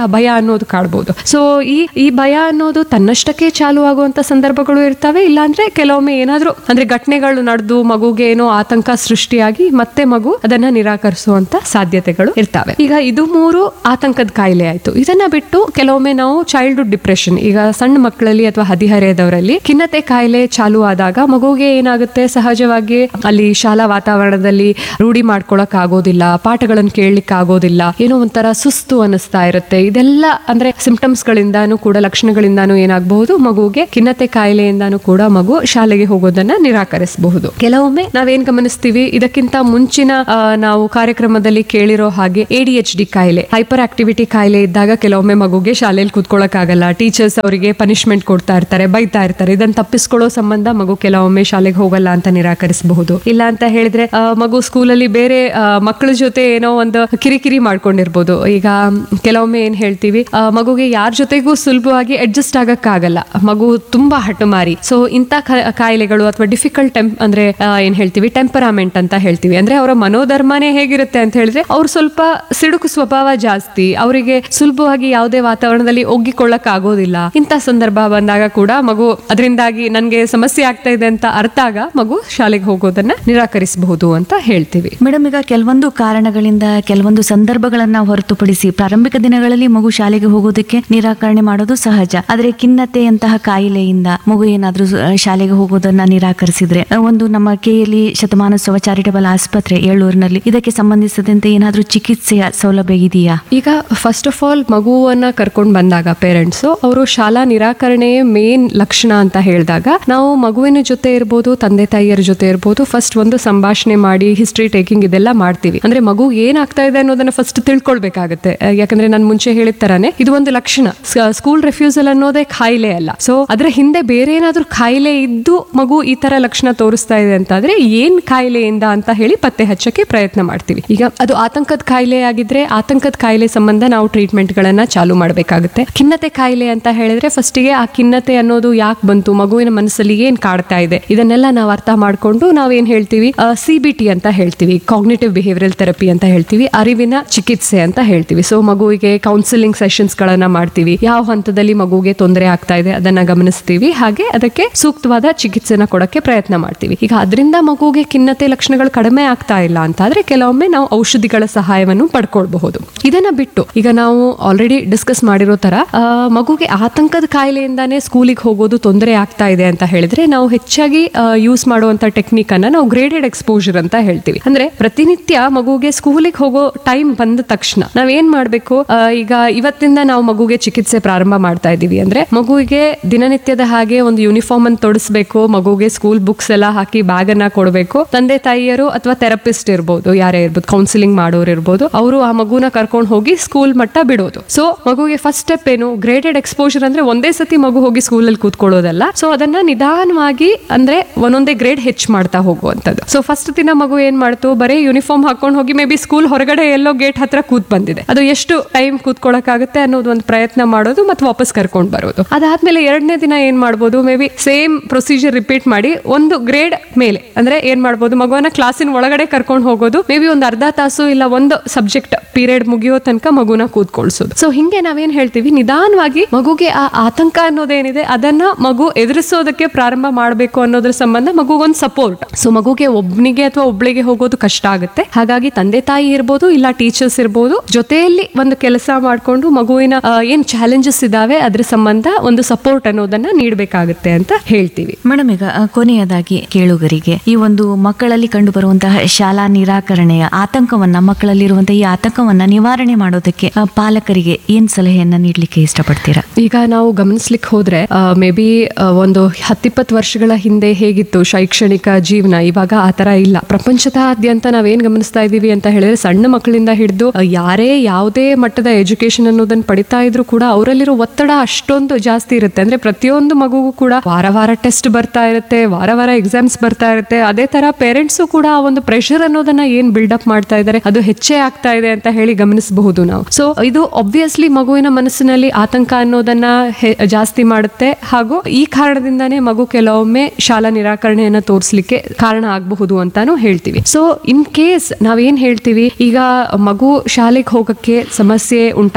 ಭಯ ಅನ್ನೋದು ಕಾಡ್ಬೋದು ಸೊ ಈ ಈ ಭಯ ಅನ್ನೋದು ತನ್ನಷ್ಟಕ್ಕೆ ಚಾಲು ಆಗುವಂತ ಸಂದರ್ಭಗಳು ಇರ್ತವೆ ಇಲ್ಲಾಂದ್ರೆ ಕೆಲವೊಮ್ಮೆ ಏನಾದ್ರೂ ಅಂದ್ರೆ ಘಟನೆಗಳು ನಡೆದು ಮಗುಗೆ ಏನೋ ಆತಂಕ ಸೃಷ್ಟಿಯಾಗಿ ಮತ್ತೆ ಮಗು ಅದನ್ನ ನಿರಾಕರಿಸುವಂತ ಸಾಧ್ಯತೆಗಳು ಇರ್ತವೆ ಈಗ ಇದು ಮೂರು ಆತಂಕದ ಕಾಯಿಲೆ ಆಯ್ತು ಇದನ್ನ ಬಿಟ್ಟು ಕೆಲವೊಮ್ಮೆ ನಾವು ಚೈಲ್ಡ್ಹುಡ್ ಡಿಪ್ರೆಷನ್ ಈಗ ಸಣ್ಣ ಮಕ್ಕಳಲ್ಲಿ ಅಥವಾ ಹದಿಹರೆಯದವರಲ್ಲಿ ಖಿನ್ನತೆ ಕಾಯಿಲೆ ಚಾಲು ಆದಾಗ ಮಗುಗೆ ಏನಾಗುತ್ತೆ ಸಹಜವಾಗಿ ಅಲ್ಲಿ ಶಾಲಾ ವಾತಾವರಣದಲ್ಲಿ ರೂಢಿ ಮಾಡ್ಕೊಳಕ್ ಆಗೋದಿಲ್ಲ ಪಾಠಗಳನ್ನು ಕೇಳಲಿಕ್ಕೆ ಆಗೋದಿಲ್ಲ ಏನೋ ಒಂಥರ ಸುಸ್ತು ಅನಿಸ್ತಾ ಇರುತ್ತೆ ಇದೆಲ್ಲ ಅಂದ್ರೆ ಸಿಂಪ್ಟಮ್ಸ್ ಗಳಿಂದಾನು ಕೂಡ ಲಕ್ಷಣಗಳಿಂದಾನು ಏನಾಗಬಹುದು ಮಗುಗೆ ಖಿನ್ನತೆ ಕಾಯಿಲೆಯಿಂದಾನು ಕೂಡ ಮಗು ಶಾಲೆಗೆ ಹೋಗೋದನ್ನ ನಿರಾಕರಿಸಬಹುದು ಕೆಲವೊಮ್ಮೆ ನಾವೇನ್ ಗಮನಿಸ್ತೀವಿ ಇದಕ್ಕಿಂತ ಮುಂಚಿನ ಆ, ನಾವು ಕಾರ್ಯಕ್ರಮದಲ್ಲಿ ಕೇಳಿರೋ ಹಾಗೆ ಎಡಿ ಎಚ್ ಡಿ ಕಾಯಿಲೆ ಹೈಪರ್ ಆಕ್ಟಿವಿಟಿ ಕಾಯಿಲೆ ಇದ್ದಾಗ ಕೆಲವೊಮ್ಮೆ ಮಗುಗೆ ಶಾಲೆಯಲ್ಲಿ ಕೂತ್ಕೊಳ್ಳಕ್ ಆಗಲ್ಲ ಟೀಚರ್ಸ್ ಅವರಿಗೆ ಪನಿಷ್ಮೆಂಟ್ ಕೊಡ್ತಾ ಇರ್ತಾರೆ ಬೈತಾ ಇರ್ತಾರೆ ಇದನ್ನ ತಪ್ಪಿಸ್ಕೊಳ್ಳೋ ಸಂಬಂಧ ಮಗು ಕೆಲವೊಮ್ಮೆ ಶಾಲೆಗೆ ಹೋಗಲ್ಲ ಅಂತ ನಿರಾಕರಿಸಬಹುದು ಇಲ್ಲ ಅಂತ ಹೇಳಿದ್ರೆ ಆ, ಮಗು ಸ್ಕೂಲಲ್ಲಿ ಬೇರೆ ಆ, ಮಕ್ಕಳ ಜೊತೆ ಏನೋ ಒಂದು ಕಿರಿಕಿರಿ ಮಾಡ್ಕೊಂಡಿರ್ಬೋದು ಈಗ ಕೆಲವೊಮ್ಮೆ ಏನ್ ಹೇಳ್ತೀವಿ ಆ, ಮಗುಗೆ ಯಾರ ಜೊತೆಗೂ ಸುಲಭವಾಗಿ ಅಡ್ಜಸ್ಟ್ ಆಗಕ್ಕಾಗಲ್ಲ ಮಗು ತುಂಬಾ ಹಠಮಾರಿ ಸೊ ಇಂಥ ಕ- ಕಾಯಿಲೆಗಳು ಅಥವಾ ಡಿಫಿಕಲ್ಟ್ ಟೆಂಪ್ ಅಂದ್ರೆ ಆ, ಏನ್ ಹೇಳ್ತೀವಿ ಟೆಂಪರಾಮೆಂಟ್ ಅಂತ ಹೇಳ್ತೀವಿ ಅಂದ್ರೆ ಅವರ ಮನೋಧರ್ಮನೇ ಹೇಗಿರುತ್ತೆ ಅಂತ ಹೇಳಿದ್ರೆ ಅವ್ರು ಸ್ವಲ್ಪ ಸಿಡುಕು ಸ್ವಭಾವ ಜಾಸ್ತಿ ಅವರಿಗೆ ಸುಲಭವಾಗಿ ಯಾವುದೇ ವಾತಾವರಣದಲ್ಲಿ ಒಗ್ಗಿಕೊಳ್ಳಕ್ ಆಗೋದಿಲ್ಲ ಇಂಥ ಸಂದರ್ಭ ಬಂದಾಗ ಕೂಡ ಮಗು ಅದರಿಂದಾಗಿ ನನ್ಗೆ ಸಮಸ್ಯೆ ಆಗ್ತಾ ಇದೆ ಅಂತ ಅರ್ಥ ಆಗ ಮಗು ಶಾಲೆಗೆ ಹೋಗೋದನ್ನ ನಿರಾಕರಿಸಬಹುದು ಅಂತ ಹೇಳ್ತೀವಿ ಮೇಡಮ್ ಈಗ ಕೆಲವೊಂದು ಕಾರಣಗಳಿಂದ ಕೆಲವೊಂದು ಸಂದರ್ಭಗಳನ್ನ ಹೊರತುಪಡಿಸಿ ಪ್ರಾರಂಭಿಕ ದಿನಗಳಲ್ಲಿ ಮಗು ಶಾಲೆಗೆ ಹೋಗೋದಕ್ಕೆ ನಿರಾಕರಣೆ ಮಾಡೋದು ಸಹಜ ಆದ್ರೆ ಖಿನ್ನತೆಯಂತಹ ಕಾಯಿಲೆಯಿಂದ ಮಗು ಏನಾದ್ರೂ ಆ, ಶಾಲೆಗೆ ಹೋಗೋದನ್ನ ನಿರಾಕರಿಸಿದ್ರೆ ಆ, ಒಂದು ನಮ್ಮ ಕೆಎಲಿ ಶತಮಾನೋತ್ಸವ ಚಾರಿಟಬಲ್ ಆಸ್ಪತ್ರೆ ಏಳೂರಿನಲ್ಲಿ ಇದಕ್ಕೆ ಸಂಬಂಧಿಸಿದಂತೆ ಏನಾದ್ರೂ ಚಿಕಿತ್ಸೆಯ ಸೌಲಭ್ಯ ಇದೆಯಾ ಈಗ ಫಸ್ಟ್ ಆಫ್ ಆಲ್ ಮಗುವನ್ನ ಕರ್ಕೊಂಡು ಬಂದಾಗ ಪೇರೆಂಟ್ಸ್ ಅವರು ಶಾಲಾ ನಿರಾಕರಣೆಯೇ ಮೇನ್ ಲಕ್ಷಣ ಅಂತ ಹೇಳಿದಾಗ ನಾವು ಮಗುವಿನ ಜೊತೆ ಇರ್ಬೋದು ತಂದೆ ತಾಯಿಯರ ಜೊತೆ ಇರ್ಬೋದು ಫಸ್ಟ್ ಒಂದು ಸಂಭಾಷಣೆ ಮಾಡಿ ಹಿಸ್ಟ್ರಿ ಟೇಕಿಂಗ್ ಇದೆಲ್ಲ ಮಾಡ್ತೀವಿ ಅಂದ್ರೆ ಮಗು ಏನಾಗ್ತಾ ಇದೆ ಅನ್ನೋದನ್ನ ಫಸ್ಟ್ ತಿಳ್ಕೊಳ್ಬೇಕಾಗತ್ತೆ ಆ, ಯಾಕಂದ್ರೆ ನಾನು ಮುಂಚೆ ಹೇಳಿದ ತರಾನೇ ಇದು ಒಂದು ಲಕ್ಷಣ ಸ್ಕೂಲ್ ರೆಫ್ಯೂಸಲ್ ಅನ್ನೋದೇ ಕಾಯಿಲೆ ಅಲ್ಲ ಸೊ ಅದ್ರ ಹಿಂದೆ ಬೇರೆ ಏನಾದ್ರೂ ಕಾಯಿಲೆ ಇದ್ದು ಮಗು ಈ ತರ ಲಕ್ಷಣ ತೋರಿಸ್ತಾ ಇದೆ ಅಂತಾದ್ರೆ ಏನ್ ಕಾಯಿಲೆಯಿಂದ ಅಂತ ಹೇಳಿ ಪತ್ತೆ ಹಚ್ಚಕ್ಕೆ ಪ್ರಯತ್ನ ಮಾಡ್ತೀವಿ ಈಗ ಅದು ಆತಂಕದ ಕಾಯಿಲೆ ಆಗಿದ್ರೆ ಆತಂಕದ ಕಾಯಿಲೆ ಸಂಬಂಧ ನಾವು ಟ್ರೀಟ್ಮೆಂಟ್ ಗಳನ್ನ ಚಾಲು ಮಾಡಬೇಕಾಗುತ್ತೆ ಖಿನ್ನತೆ ಕಾಯಿಲೆ ಅಂತ ಹೇಳಿದ್ರೆ ಫಸ್ಟಿಗೆ ಆ ಖಿನ್ನತೆ ಅನ್ನೋದು ಯಾಕೆ ಬಂತು ಮಗುವಿನ ಮನಸ್ಸಲ್ಲಿ ಏನ್ ಕಾಡ್ತಾ ಇದೆ ಇದನ್ನೆಲ್ಲ ನಾವು ಅರ್ಥ ಮಾಡ್ಕೊಂಡು ನಾವೇನ್ ಹೇಳ್ತೀವಿ ಸಿ ಬಿ ಟಿ ಅಂತ ಹೇಳ್ತೀವಿ ಕಾಗ್ನೇಟಿವ್ ಬಿಹೇವಿಯರಲ್ ಥೆರಪಿ ಅಂತ ಹೇಳ್ತೀವಿ ಅರಿವಿನ ಚಿಕಿತ್ಸೆ ಅಂತ ಹೇಳ್ತೀವಿ ಸೊ ಮಗುವಿಗೆ ಕೌನ್ಸಿಲಿಂಗ್ ಸೆಷನ್ಸ್ ಗಳನ್ನ ಮಾಡ್ತೀವಿ ಯಾವ ಹಂತದಲ್ಲಿ ಮಗುಗೆ ತೊಂದರೆ ಆಗ್ತಾ ಇದೆ ಅದನ್ನ ಗಮನಿಸ್ತೀವಿ ಹಾಗೆ ಅದಕ್ಕೆ ಸೂಕ್ತವಾದ ಚಿಕಿತ್ಸೆನ ಕೊಡಕ್ಕೆ ಪ್ರಯತ್ನ ಮಾಡ್ತೀವಿ ಈಗ ಅದರಿಂದ ಮಗುಗೆ ಖಿನ್ನತೆ ಲಕ್ಷಣಗಳು ಕಡಿಮೆ ಆಗ್ತಾ ಇಲ್ಲ ಅಂತಾದ್ರೆ ಕೆಲವೊಮ್ಮೆ ನಾವು ಔಷಧಿಗಳ ಸಹಾಯವನ್ನು ಪಡ್ಕೊಳ್ಬಹುದು ಇದನ್ನ ಬಿಟ್ಟು ಈಗ ನಾವು ಆಲ್ರೆಡಿ ಡಿಸ್ಕಸ್ ಮಾಡಿರೋ ತರ ಆ, ಮಗುಗೆ ಆತಂಕದ ಕಾಯಿಲೆಯಿಂದಾನೇ ಸ್ಕೂಲಿಗೆ ಹೋಗೋದು ತೊಂದರೆ ಆಗ್ತಾ ಇದೆ ಅಂತ ಹೇಳಿದ್ರೆ ನಾವು ಹೆಚ್ಚಾಗಿ ಯೂಸ್ ಮಾಡುವಂತ ಟೆಕ್ನಿಕ್ ಅನ್ನ ನಾವು ಗ್ರೇಡೆಡ್ ಎಕ್ಸ್ಪೋಜರ್ ಅಂತ ಹೇಳ್ತೀವಿ ಅಂದ್ರೆ ಪ್ರತಿನಿತ್ಯ ಮಗುಗೆ ಸ್ಕೂಲಿಗೆ ಹೋಗೋ ಟೈಮ್ ಬಂದ ತಕ್ಷಣ ನಾವೇನ್ ಮಾಡ್ಬೇಕು ಆ, ಈಗ ಇವತ್ತಿಂದ ನಾವು ಮಗುಗೆ ಚಿಕಿತ್ಸೆ ಪ್ರಾರಂಭ ಮಾಡ್ತಾ ಇದೀವಿ ಅಂದ್ರೆ ಮಗುವಿಗೆ ದಿನನಿತ್ಯದ ಹಾಗೆ ಒಂದು ಯೂನಿಫಾರ್ಮ್ ಅನ್ನು ತೊಡಿಸ್ಬೇಕು ಮಗುಗೆ ಸ್ಕೂಲ್ ಬುಕ್ಸ್ ಎಲ್ಲ ಹಾಕಿ ಬ್ಯಾಗ್ ಅನ್ನ ಕೊಡಬೇಕು ತಂದೆ ತಾಯಿಯರು ಅಥವಾ ಥೆರಪಿಸ್ಟ್ ಇರ್ಬೋದು ಯಾರೇ ಇರ್ಬೋದು ಕೌನ್ಸಿಲಿಂಗ್ ಮಾಡೋರು ಇರ್ಬೋದು ಅವರು ಆ ಮಗುನ ಕರ್ಕೊಂಡು ಹೋಗಿ ಸ್ಕೂಲ್ ಮಟ್ಟ ಬಿಡೋದು ಸೊ ಮಗುಗೆ ಫಸ್ಟ್ ಸ್ಟೆಪ್ ಏನು ಗ್ರೇಡೆಡ್ ಎಕ್ಸ್ಪೋಜರ್ ಅಂದ್ರೆ ಒಂದೇ ಸತಿ ಮಗು ಹೋಗಿ ಸ್ಕೂಲಲ್ಲಿ ಕೂತ್ಕೊಳ್ಳೋದಲ್ಲ ಸೊ ಅದನ್ನ ನಿಧಾನವಾಗಿ ಅಂದ್ರೆ ಒಂದೊಂದೇ ಗ್ರೇಡ್ ಹೆಚ್ಚು ಮಾಡ್ತಾ ಹೋಗುವಂತದ್ದು ಸೊ ಫಸ್ಟ್ ದಿನ ಮಗು ಏನ್ ಮಾಡ್ತು ಬರೀ ಯೂನಿಫಾರ್ಮ್ ಹಾಕೊಂಡು ಹೋಗಿ ಮೇ ಬಿ ಸ್ಕೂಲ್ ಹೊರಗಡೆ ಎಲ್ಲೋ ಗೇಟ್ ಹತ್ರ ಕೂತ್ ಬಂದಿದೆ ಅದು ಎಷ್ಟು ಟೈಮ್ ಕೂತ್ಕೊಳ್ಳೋಕ್ಕಾಗುತ್ತೆ ಅನ್ನೋದು ಒಂದು ಪ್ರಯತ್ನ ಮಾಡೋದು ಮತ್ತೆ ವಾಪಸ್ ಕರ್ಕೊಂಡು ಬರೋದು ಅದಾದ್ಮೇಲೆ ಎರಡನೇ ದಿನ ಏನ್ ಮಾಡ್ಬೋದು may be same procedure repeat ಮಾಡಿ ಒಂದು ಗ್ರೇಡ್ ಮೇಲೆ ಅಂದ್ರೆ ಏನ್ ಮಾಡ್ಬೋದು ಮಗುವನ್ನ ಕ್ಲಾಸಿನ ಒಳಗಡೆ ಕರ್ಕೊಂಡು ಹೋಗೋದು ಮೇ ಬಿ ಒಂದು ಅರ್ಧ ತಾಸು ಇಲ್ಲ ಒಂದು ಸಬ್ಜೆಕ್ಟ್ ಪೀರಿಯಡ್ ಮುಗಿಯೋ ತನಕ ಮಗುನ ಕೂತ್ಕೊಳ್ಸೋದು ಸೊ ಹಿಂಗೆ ನಾವೇನ್ ಹೇಳ್ತೀವಿ ನಿಧಾನವಾಗಿ ಮಗುಗೆ ಆ ಆತಂಕ ಅನ್ನೋದೇನಿದೆ ಅದನ್ನ ಮಗು ಎದುರಿಸೋದಕ್ಕೆ ಪ್ರಾರಂಭ ಮಾಡಬೇಕು ಅನ್ನೋದ್ರ ಸಂಬಂಧ ಮಗುಗೊಂದು ಸಪೋರ್ಟ್ ಸೊ ಮಗುಗೆ ಒಬ್ನಿಗೆ ಅಥವಾ ಒಬ್ಳಿಗೆ ಹೋಗೋದು ಕಷ್ಟ ಆಗುತ್ತೆ ಹಾಗಾಗಿ ತಂದೆ ತಾಯಿ ಇರ್ಬೋದು ಇಲ್ಲ ಟೀಚರ್ಸ್ ಇರ್ಬೋದು ಜೊತೆಯಲ್ಲಿ ಒಂದು ಕೆಲಸ ಮಾಡ್ಕೊಂಡು ಮಗುವಿನ ಆ, ಏನ್ ಚಾಲೆಂಜಸ್ ಇದಾವೆ ಅದ್ರ ಸಂಬಂಧ ಒಂದು ಸಪೋರ್ಟ್ ಅನ್ನೋದನ್ನ ನೀಡಬೇಕಾಗುತ್ತೆ ಅಂತ ಹೇಳ್ತೀವಿ ಮೇಡಮ್ ಈಗ ಆ, ಕೊನೆಯದಾಗಿ ಕೇಳುಗರಿಗೆ ಈ ಒಂದು ಮಕ್ಕಳಲ್ಲಿ ಕಂಡು ಬರುವಂತಹ ಶಾಲಾ ನಿರಾಕರಣೆಯ ಆತಂಕವನ್ನ ಮಕ್ಕಳಲ್ಲಿರುವಂತಹ ಈ ಆತಂಕವನ್ನ ನಿವಾರಣೆ ಮಾಡೋದಕ್ಕೆ ಆ, ಪಾಲಕರಿಗೆ ಏನ್ ಸಲಹೆಯನ್ನ ನೀಡ್ಲಿಕ್ಕೆ ಇಷ್ಟಪಡ್ತೀರಾ ಈಗ ನಾವು ಗಮನಿಸ್ಲಿಕ್ಕೆ ಹೋದ್ರೆ ಮೇ ಬಿ ಒಂದು ಹತ್ತಿಪ್ಪತ್ತು ವರ್ಷಗಳ ಹಿಂದೆ ಹೇಗಿತ್ತು ಶೈಕ್ಷಣಿಕ ಜೀವನ ಇವಾಗ ಆ ತರ ಇಲ್ಲ ಪ್ರಪಂಚದಾದ್ಯಂತ ನಾವೇನ್ ಗಮನಿಸ್ತಾ ಇದೀವಿ ಅಂತ ಹೇಳಿದ್ರೆ ಸಣ್ಣ ಮಕ್ಕಳಿಂದ ಹಿಡಿದು ಯಾರೇ ಯಾವುದೇ ಮಟ್ಟದ ಎಜುಕೇಶನ್ ಅನ್ನೋದನ್ನ ಪಡಿತಾ ಇದ್ರು ಕೂಡ ಅವರಲ್ಲಿರೋ ಒತ್ತಡ ಅಷ್ಟೊಂದು ಜಾಸ್ತಿ ಇರುತ್ತೆ ಅಂದ್ರೆ ಪ್ರತಿಯೊಂದು ಮಗುಗೂ ಕೂಡ ವಾರ ವಾರ ಟೆಸ್ಟ್ ಬರ್ತಾ ಇರುತ್ತೆ ವಾರ ವಾರ ಎಕ್ಸಾಮ್ಸ್ ಬರ್ತಾ ಇರುತ್ತೆ ಅದೇ ತರ ಪೇರೆಂಟ್ಸು ಕೂಡ ಆ ಒಂದು ಪ್ರೆಷರ್ ಅನ್ನೋದನ್ನ ಏನ್ ಬಿಲ್ಡಪ್ ಮಾಡ್ತಾ ಇದ್ದಾರೆ ಅದು ಹೆಚ್ಚೇ ಆಗ್ತಾ ಇದೆ ಅಂತ ಹೇಳಿ ಗಮನಿಸಬಹುದು ನಾವು ಸೊ ಇದು ಒಬ್ವಿಯಸ್ಲಿ ಮಗುವಿನ ಮನಸ್ಸಿನಲ್ಲಿ ಆತಂಕ ಅನ್ನೋದನ್ನ ಹೆ- ಜಾಸ್ತಿ ಮಾಡುತ್ತೆ ಹಾಗೂ ಈ ಕಾರಣದಿಂದಾನೇ ಮಗು ಕೆಲವೊಮ್ಮೆ ಶಾಲಾ ನಿರಾಕರಣೆಯನ್ನ ತೋರಿಸ್ಲಿಕ್ಕೆ ಕಾರಣ ಆಗಬಹುದು ಅಂತಾನು ಹೇಳ್ತೀವಿ ಸೊ ಇನ್ ಕೇಸ್ ನಾವೇನ್ ಹೇಳ್ತೀವಿ ಈಗ ಮಗು ಶಾಲೆಗೆ ಹೋಗಕ್ಕೆ ಸಮಸ್ಯೆ ಉಂಟಾ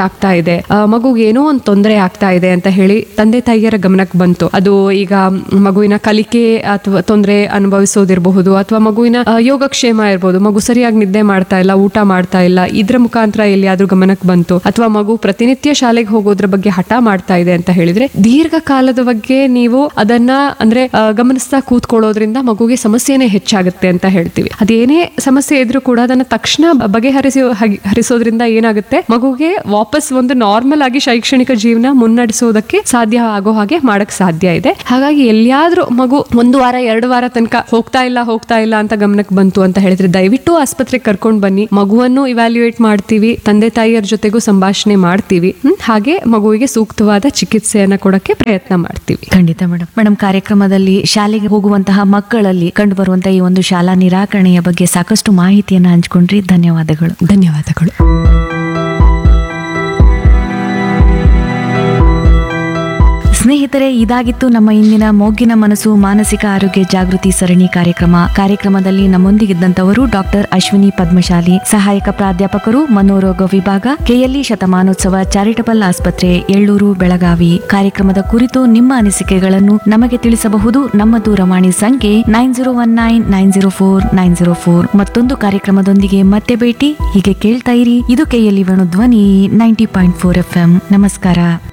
ಉಂಟಾಗ್ತಾ ಇದೆ ಆ, ಮಗುಗೆ ಏನೋ ಒಂದು ತೊಂದರೆ ಆಗ್ತಾ ಇದೆ ಅಂತ ಹೇಳಿ ತಂದೆ ತಾಯಿಯರ ಗಮನಕ್ಕೆ ಬಂತು ಅದು ಈಗ ಮಗುವಿನ ಕಲಿಕೆ ಅಥವಾ ತೊಂದರೆ ಅನುಭವಿಸೋದಿರಬಹುದು ಅಥವಾ ಮಗುವಿನ ಆ, ಯೋಗಕ್ಷೇಮ ಇರ್ಬೋದು ಮಗು ಸರಿಯಾಗಿ ನಿದ್ದೆ ಮಾಡ್ತಾ ಇಲ್ಲ ಊಟ ಮಾಡ್ತಾ ಇಲ್ಲ ಇದ್ರ ಮುಖಾಂತರ ಎಲ್ಲಿಯಾದ್ರೂ ಗಮನಕ್ಕೆ ಬಂತು ಅಥವಾ ಮಗು ಪ್ರತಿನಿತ್ಯ ಶಾಲೆಗೆ ಹೋಗೋದ್ರ ಬಗ್ಗೆ ಹಠ ಮಾಡ್ತಾ ಇದೆ ಅಂತ ಹೇಳಿದ್ರೆ ದೀರ್ಘಕಾಲದ ಬಗ್ಗೆ ನೀವು ಅದನ್ನ ಅಂದ್ರೆ ಆ, ಗಮನಿಸ್ತಾ ಕೂತ್ಕೊಳ್ಳೋದ್ರಿಂದ ಮಗುಗೆ ಸಮಸ್ಯೆನೇ ಹೆಚ್ಚಾಗುತ್ತೆ ಅಂತ ಹೇಳ್ತೀವಿ ಅದೇನೇ ಸಮಸ್ಯೆ ಇದ್ರೂ ಕೂಡ ಅದನ್ನ ತಕ್ಷಣ ಬಗೆಹರಿಸಿ ಹಗಿ- ಹರಿಸೋದ್ರಿಂದ ಏನಾಗುತ್ತೆ ಮಗುಗೆ ವಾಪಸ್ ಒಂದು ನಾರ್ಮಲ್ ಆಗಿ ಶೈಕ್ಷಣಿಕ ಜೀವನ ಮುನ್ನಡೆಸೋದಕ್ಕೆ ಸಾಧ್ಯ ಆಗೋ ಹಾಗೆ ಮಾಡಕ್ ಸಾಧ್ಯ ಇದೆ ಹಾಗಾಗಿ ಎಲ್ಲಿಯಾದ್ರೂ ಮಗು ಒಂದು ವಾರ ಎರಡು ವಾರ ತನಕ ಹೋಗ್ತಾ ಇಲ್ಲ ಹೋಗ್ತಾ ಇಲ್ಲ ಅಂತ ಗಮನಕ್ಕೆ ಬಂತು ಅಂತ ಹೇಳಿದ್ರೆ ದಯವಿಟ್ಟು ಆಸ್ಪತ್ರೆಗೆ ಕರ್ಕೊಂಡು ಬನ್ನಿ ಮಗುವನ್ನು ಇವ್ಯಾಲ್ಯೂಯೇಟ್ ಮಾಡ್ತೀವಿ ತಂದೆ ತಾಯಿಯರ ಜೊತೆಗೂ ಸಂಭಾಷಣೆ ಮಾಡ್ತೀವಿ ಹ್ಮ್? ಹಾಗೆ ಮಗುವಿಗೆ ಸೂಕ್ತವಾದ ಚಿಕಿತ್ಸೆಯನ್ನ ಕೊಡಕ್ಕೆ ಪ್ರಯತ್ನ ಮಾಡ್ತೀವಿ ಖಂಡಿತ ಮೇಡಮ್ ಮೇಡಮ್ ಕಾರ್ಯಕ್ರಮದಲ್ಲಿ ಶಾಲೆಗೆ ಹೋಗುವಂತಹ ಮಕ್ಕಳಲ್ಲಿ ಕಂಡುಬರುವಂತಹ ಈ ಒಂದು ಶಾಲಾ ನಿರಾಕರಣೆಯ ಬಗ್ಗೆ ಸಾಕಷ್ಟು ಮಾಹಿತಿಯನ್ನು ಹಂಚಿಕೊಂಡ್ರಿ ಧನ್ಯವಾದಗಳು ಧನ್ಯವಾದಗಳು ಸ್ನೇಹಿತರೆ ಇದಾಗಿತ್ತು ನಮ್ಮ ಇಂದಿನ ಮೊಗ್ಗಿನ ಮನಸ್ಸು ಮಾನಸಿಕ ಆರೋಗ್ಯ ಜಾಗೃತಿ ಸರಣಿ ಕಾರ್ಯಕ್ರಮ ಕಾರ್ಯಕ್ರಮದಲ್ಲಿ ನಮ್ಮೊಂದಿಗಿದ್ದಂತವರು ಡಾಕ್ಟರ್ ಅಶ್ವಿನಿ ಪದ್ಮಶಾಲಿ ಸಹಾಯಕ ಪ್ರಾಧ್ಯಾಪಕರು ಮನೋರೋಗ ವಿಭಾಗ ಕೆಎಲ್ಇ ಶತಮಾನೋತ್ಸವ ಚಾರಿಟಬಲ್ ಆಸ್ಪತ್ರೆ ಎಳ್ಳೂರು ಬೆಳಗಾವಿ ಕಾರ್ಯಕ್ರಮದ ಕುರಿತು ನಿಮ್ಮ ಅನಿಸಿಕೆಗಳನ್ನು ನಮಗೆ ತಿಳಿಸಬಹುದು ನಮ್ಮ ದೂರವಾಣಿ ಸಂಖ್ಯೆ nine zero one nine nine zero four nine zero four ಮತ್ತೊಂದು ಕಾರ್ಯಕ್ರಮದೊಂದಿಗೆ ಮತ್ತೆ ಭೇಟಿ ಹೀಗೆ ಕೇಳ್ತಾ ಇರಿ ಇದು K L E Venu Dhwani ninety point four F ನಮಸ್ಕಾರ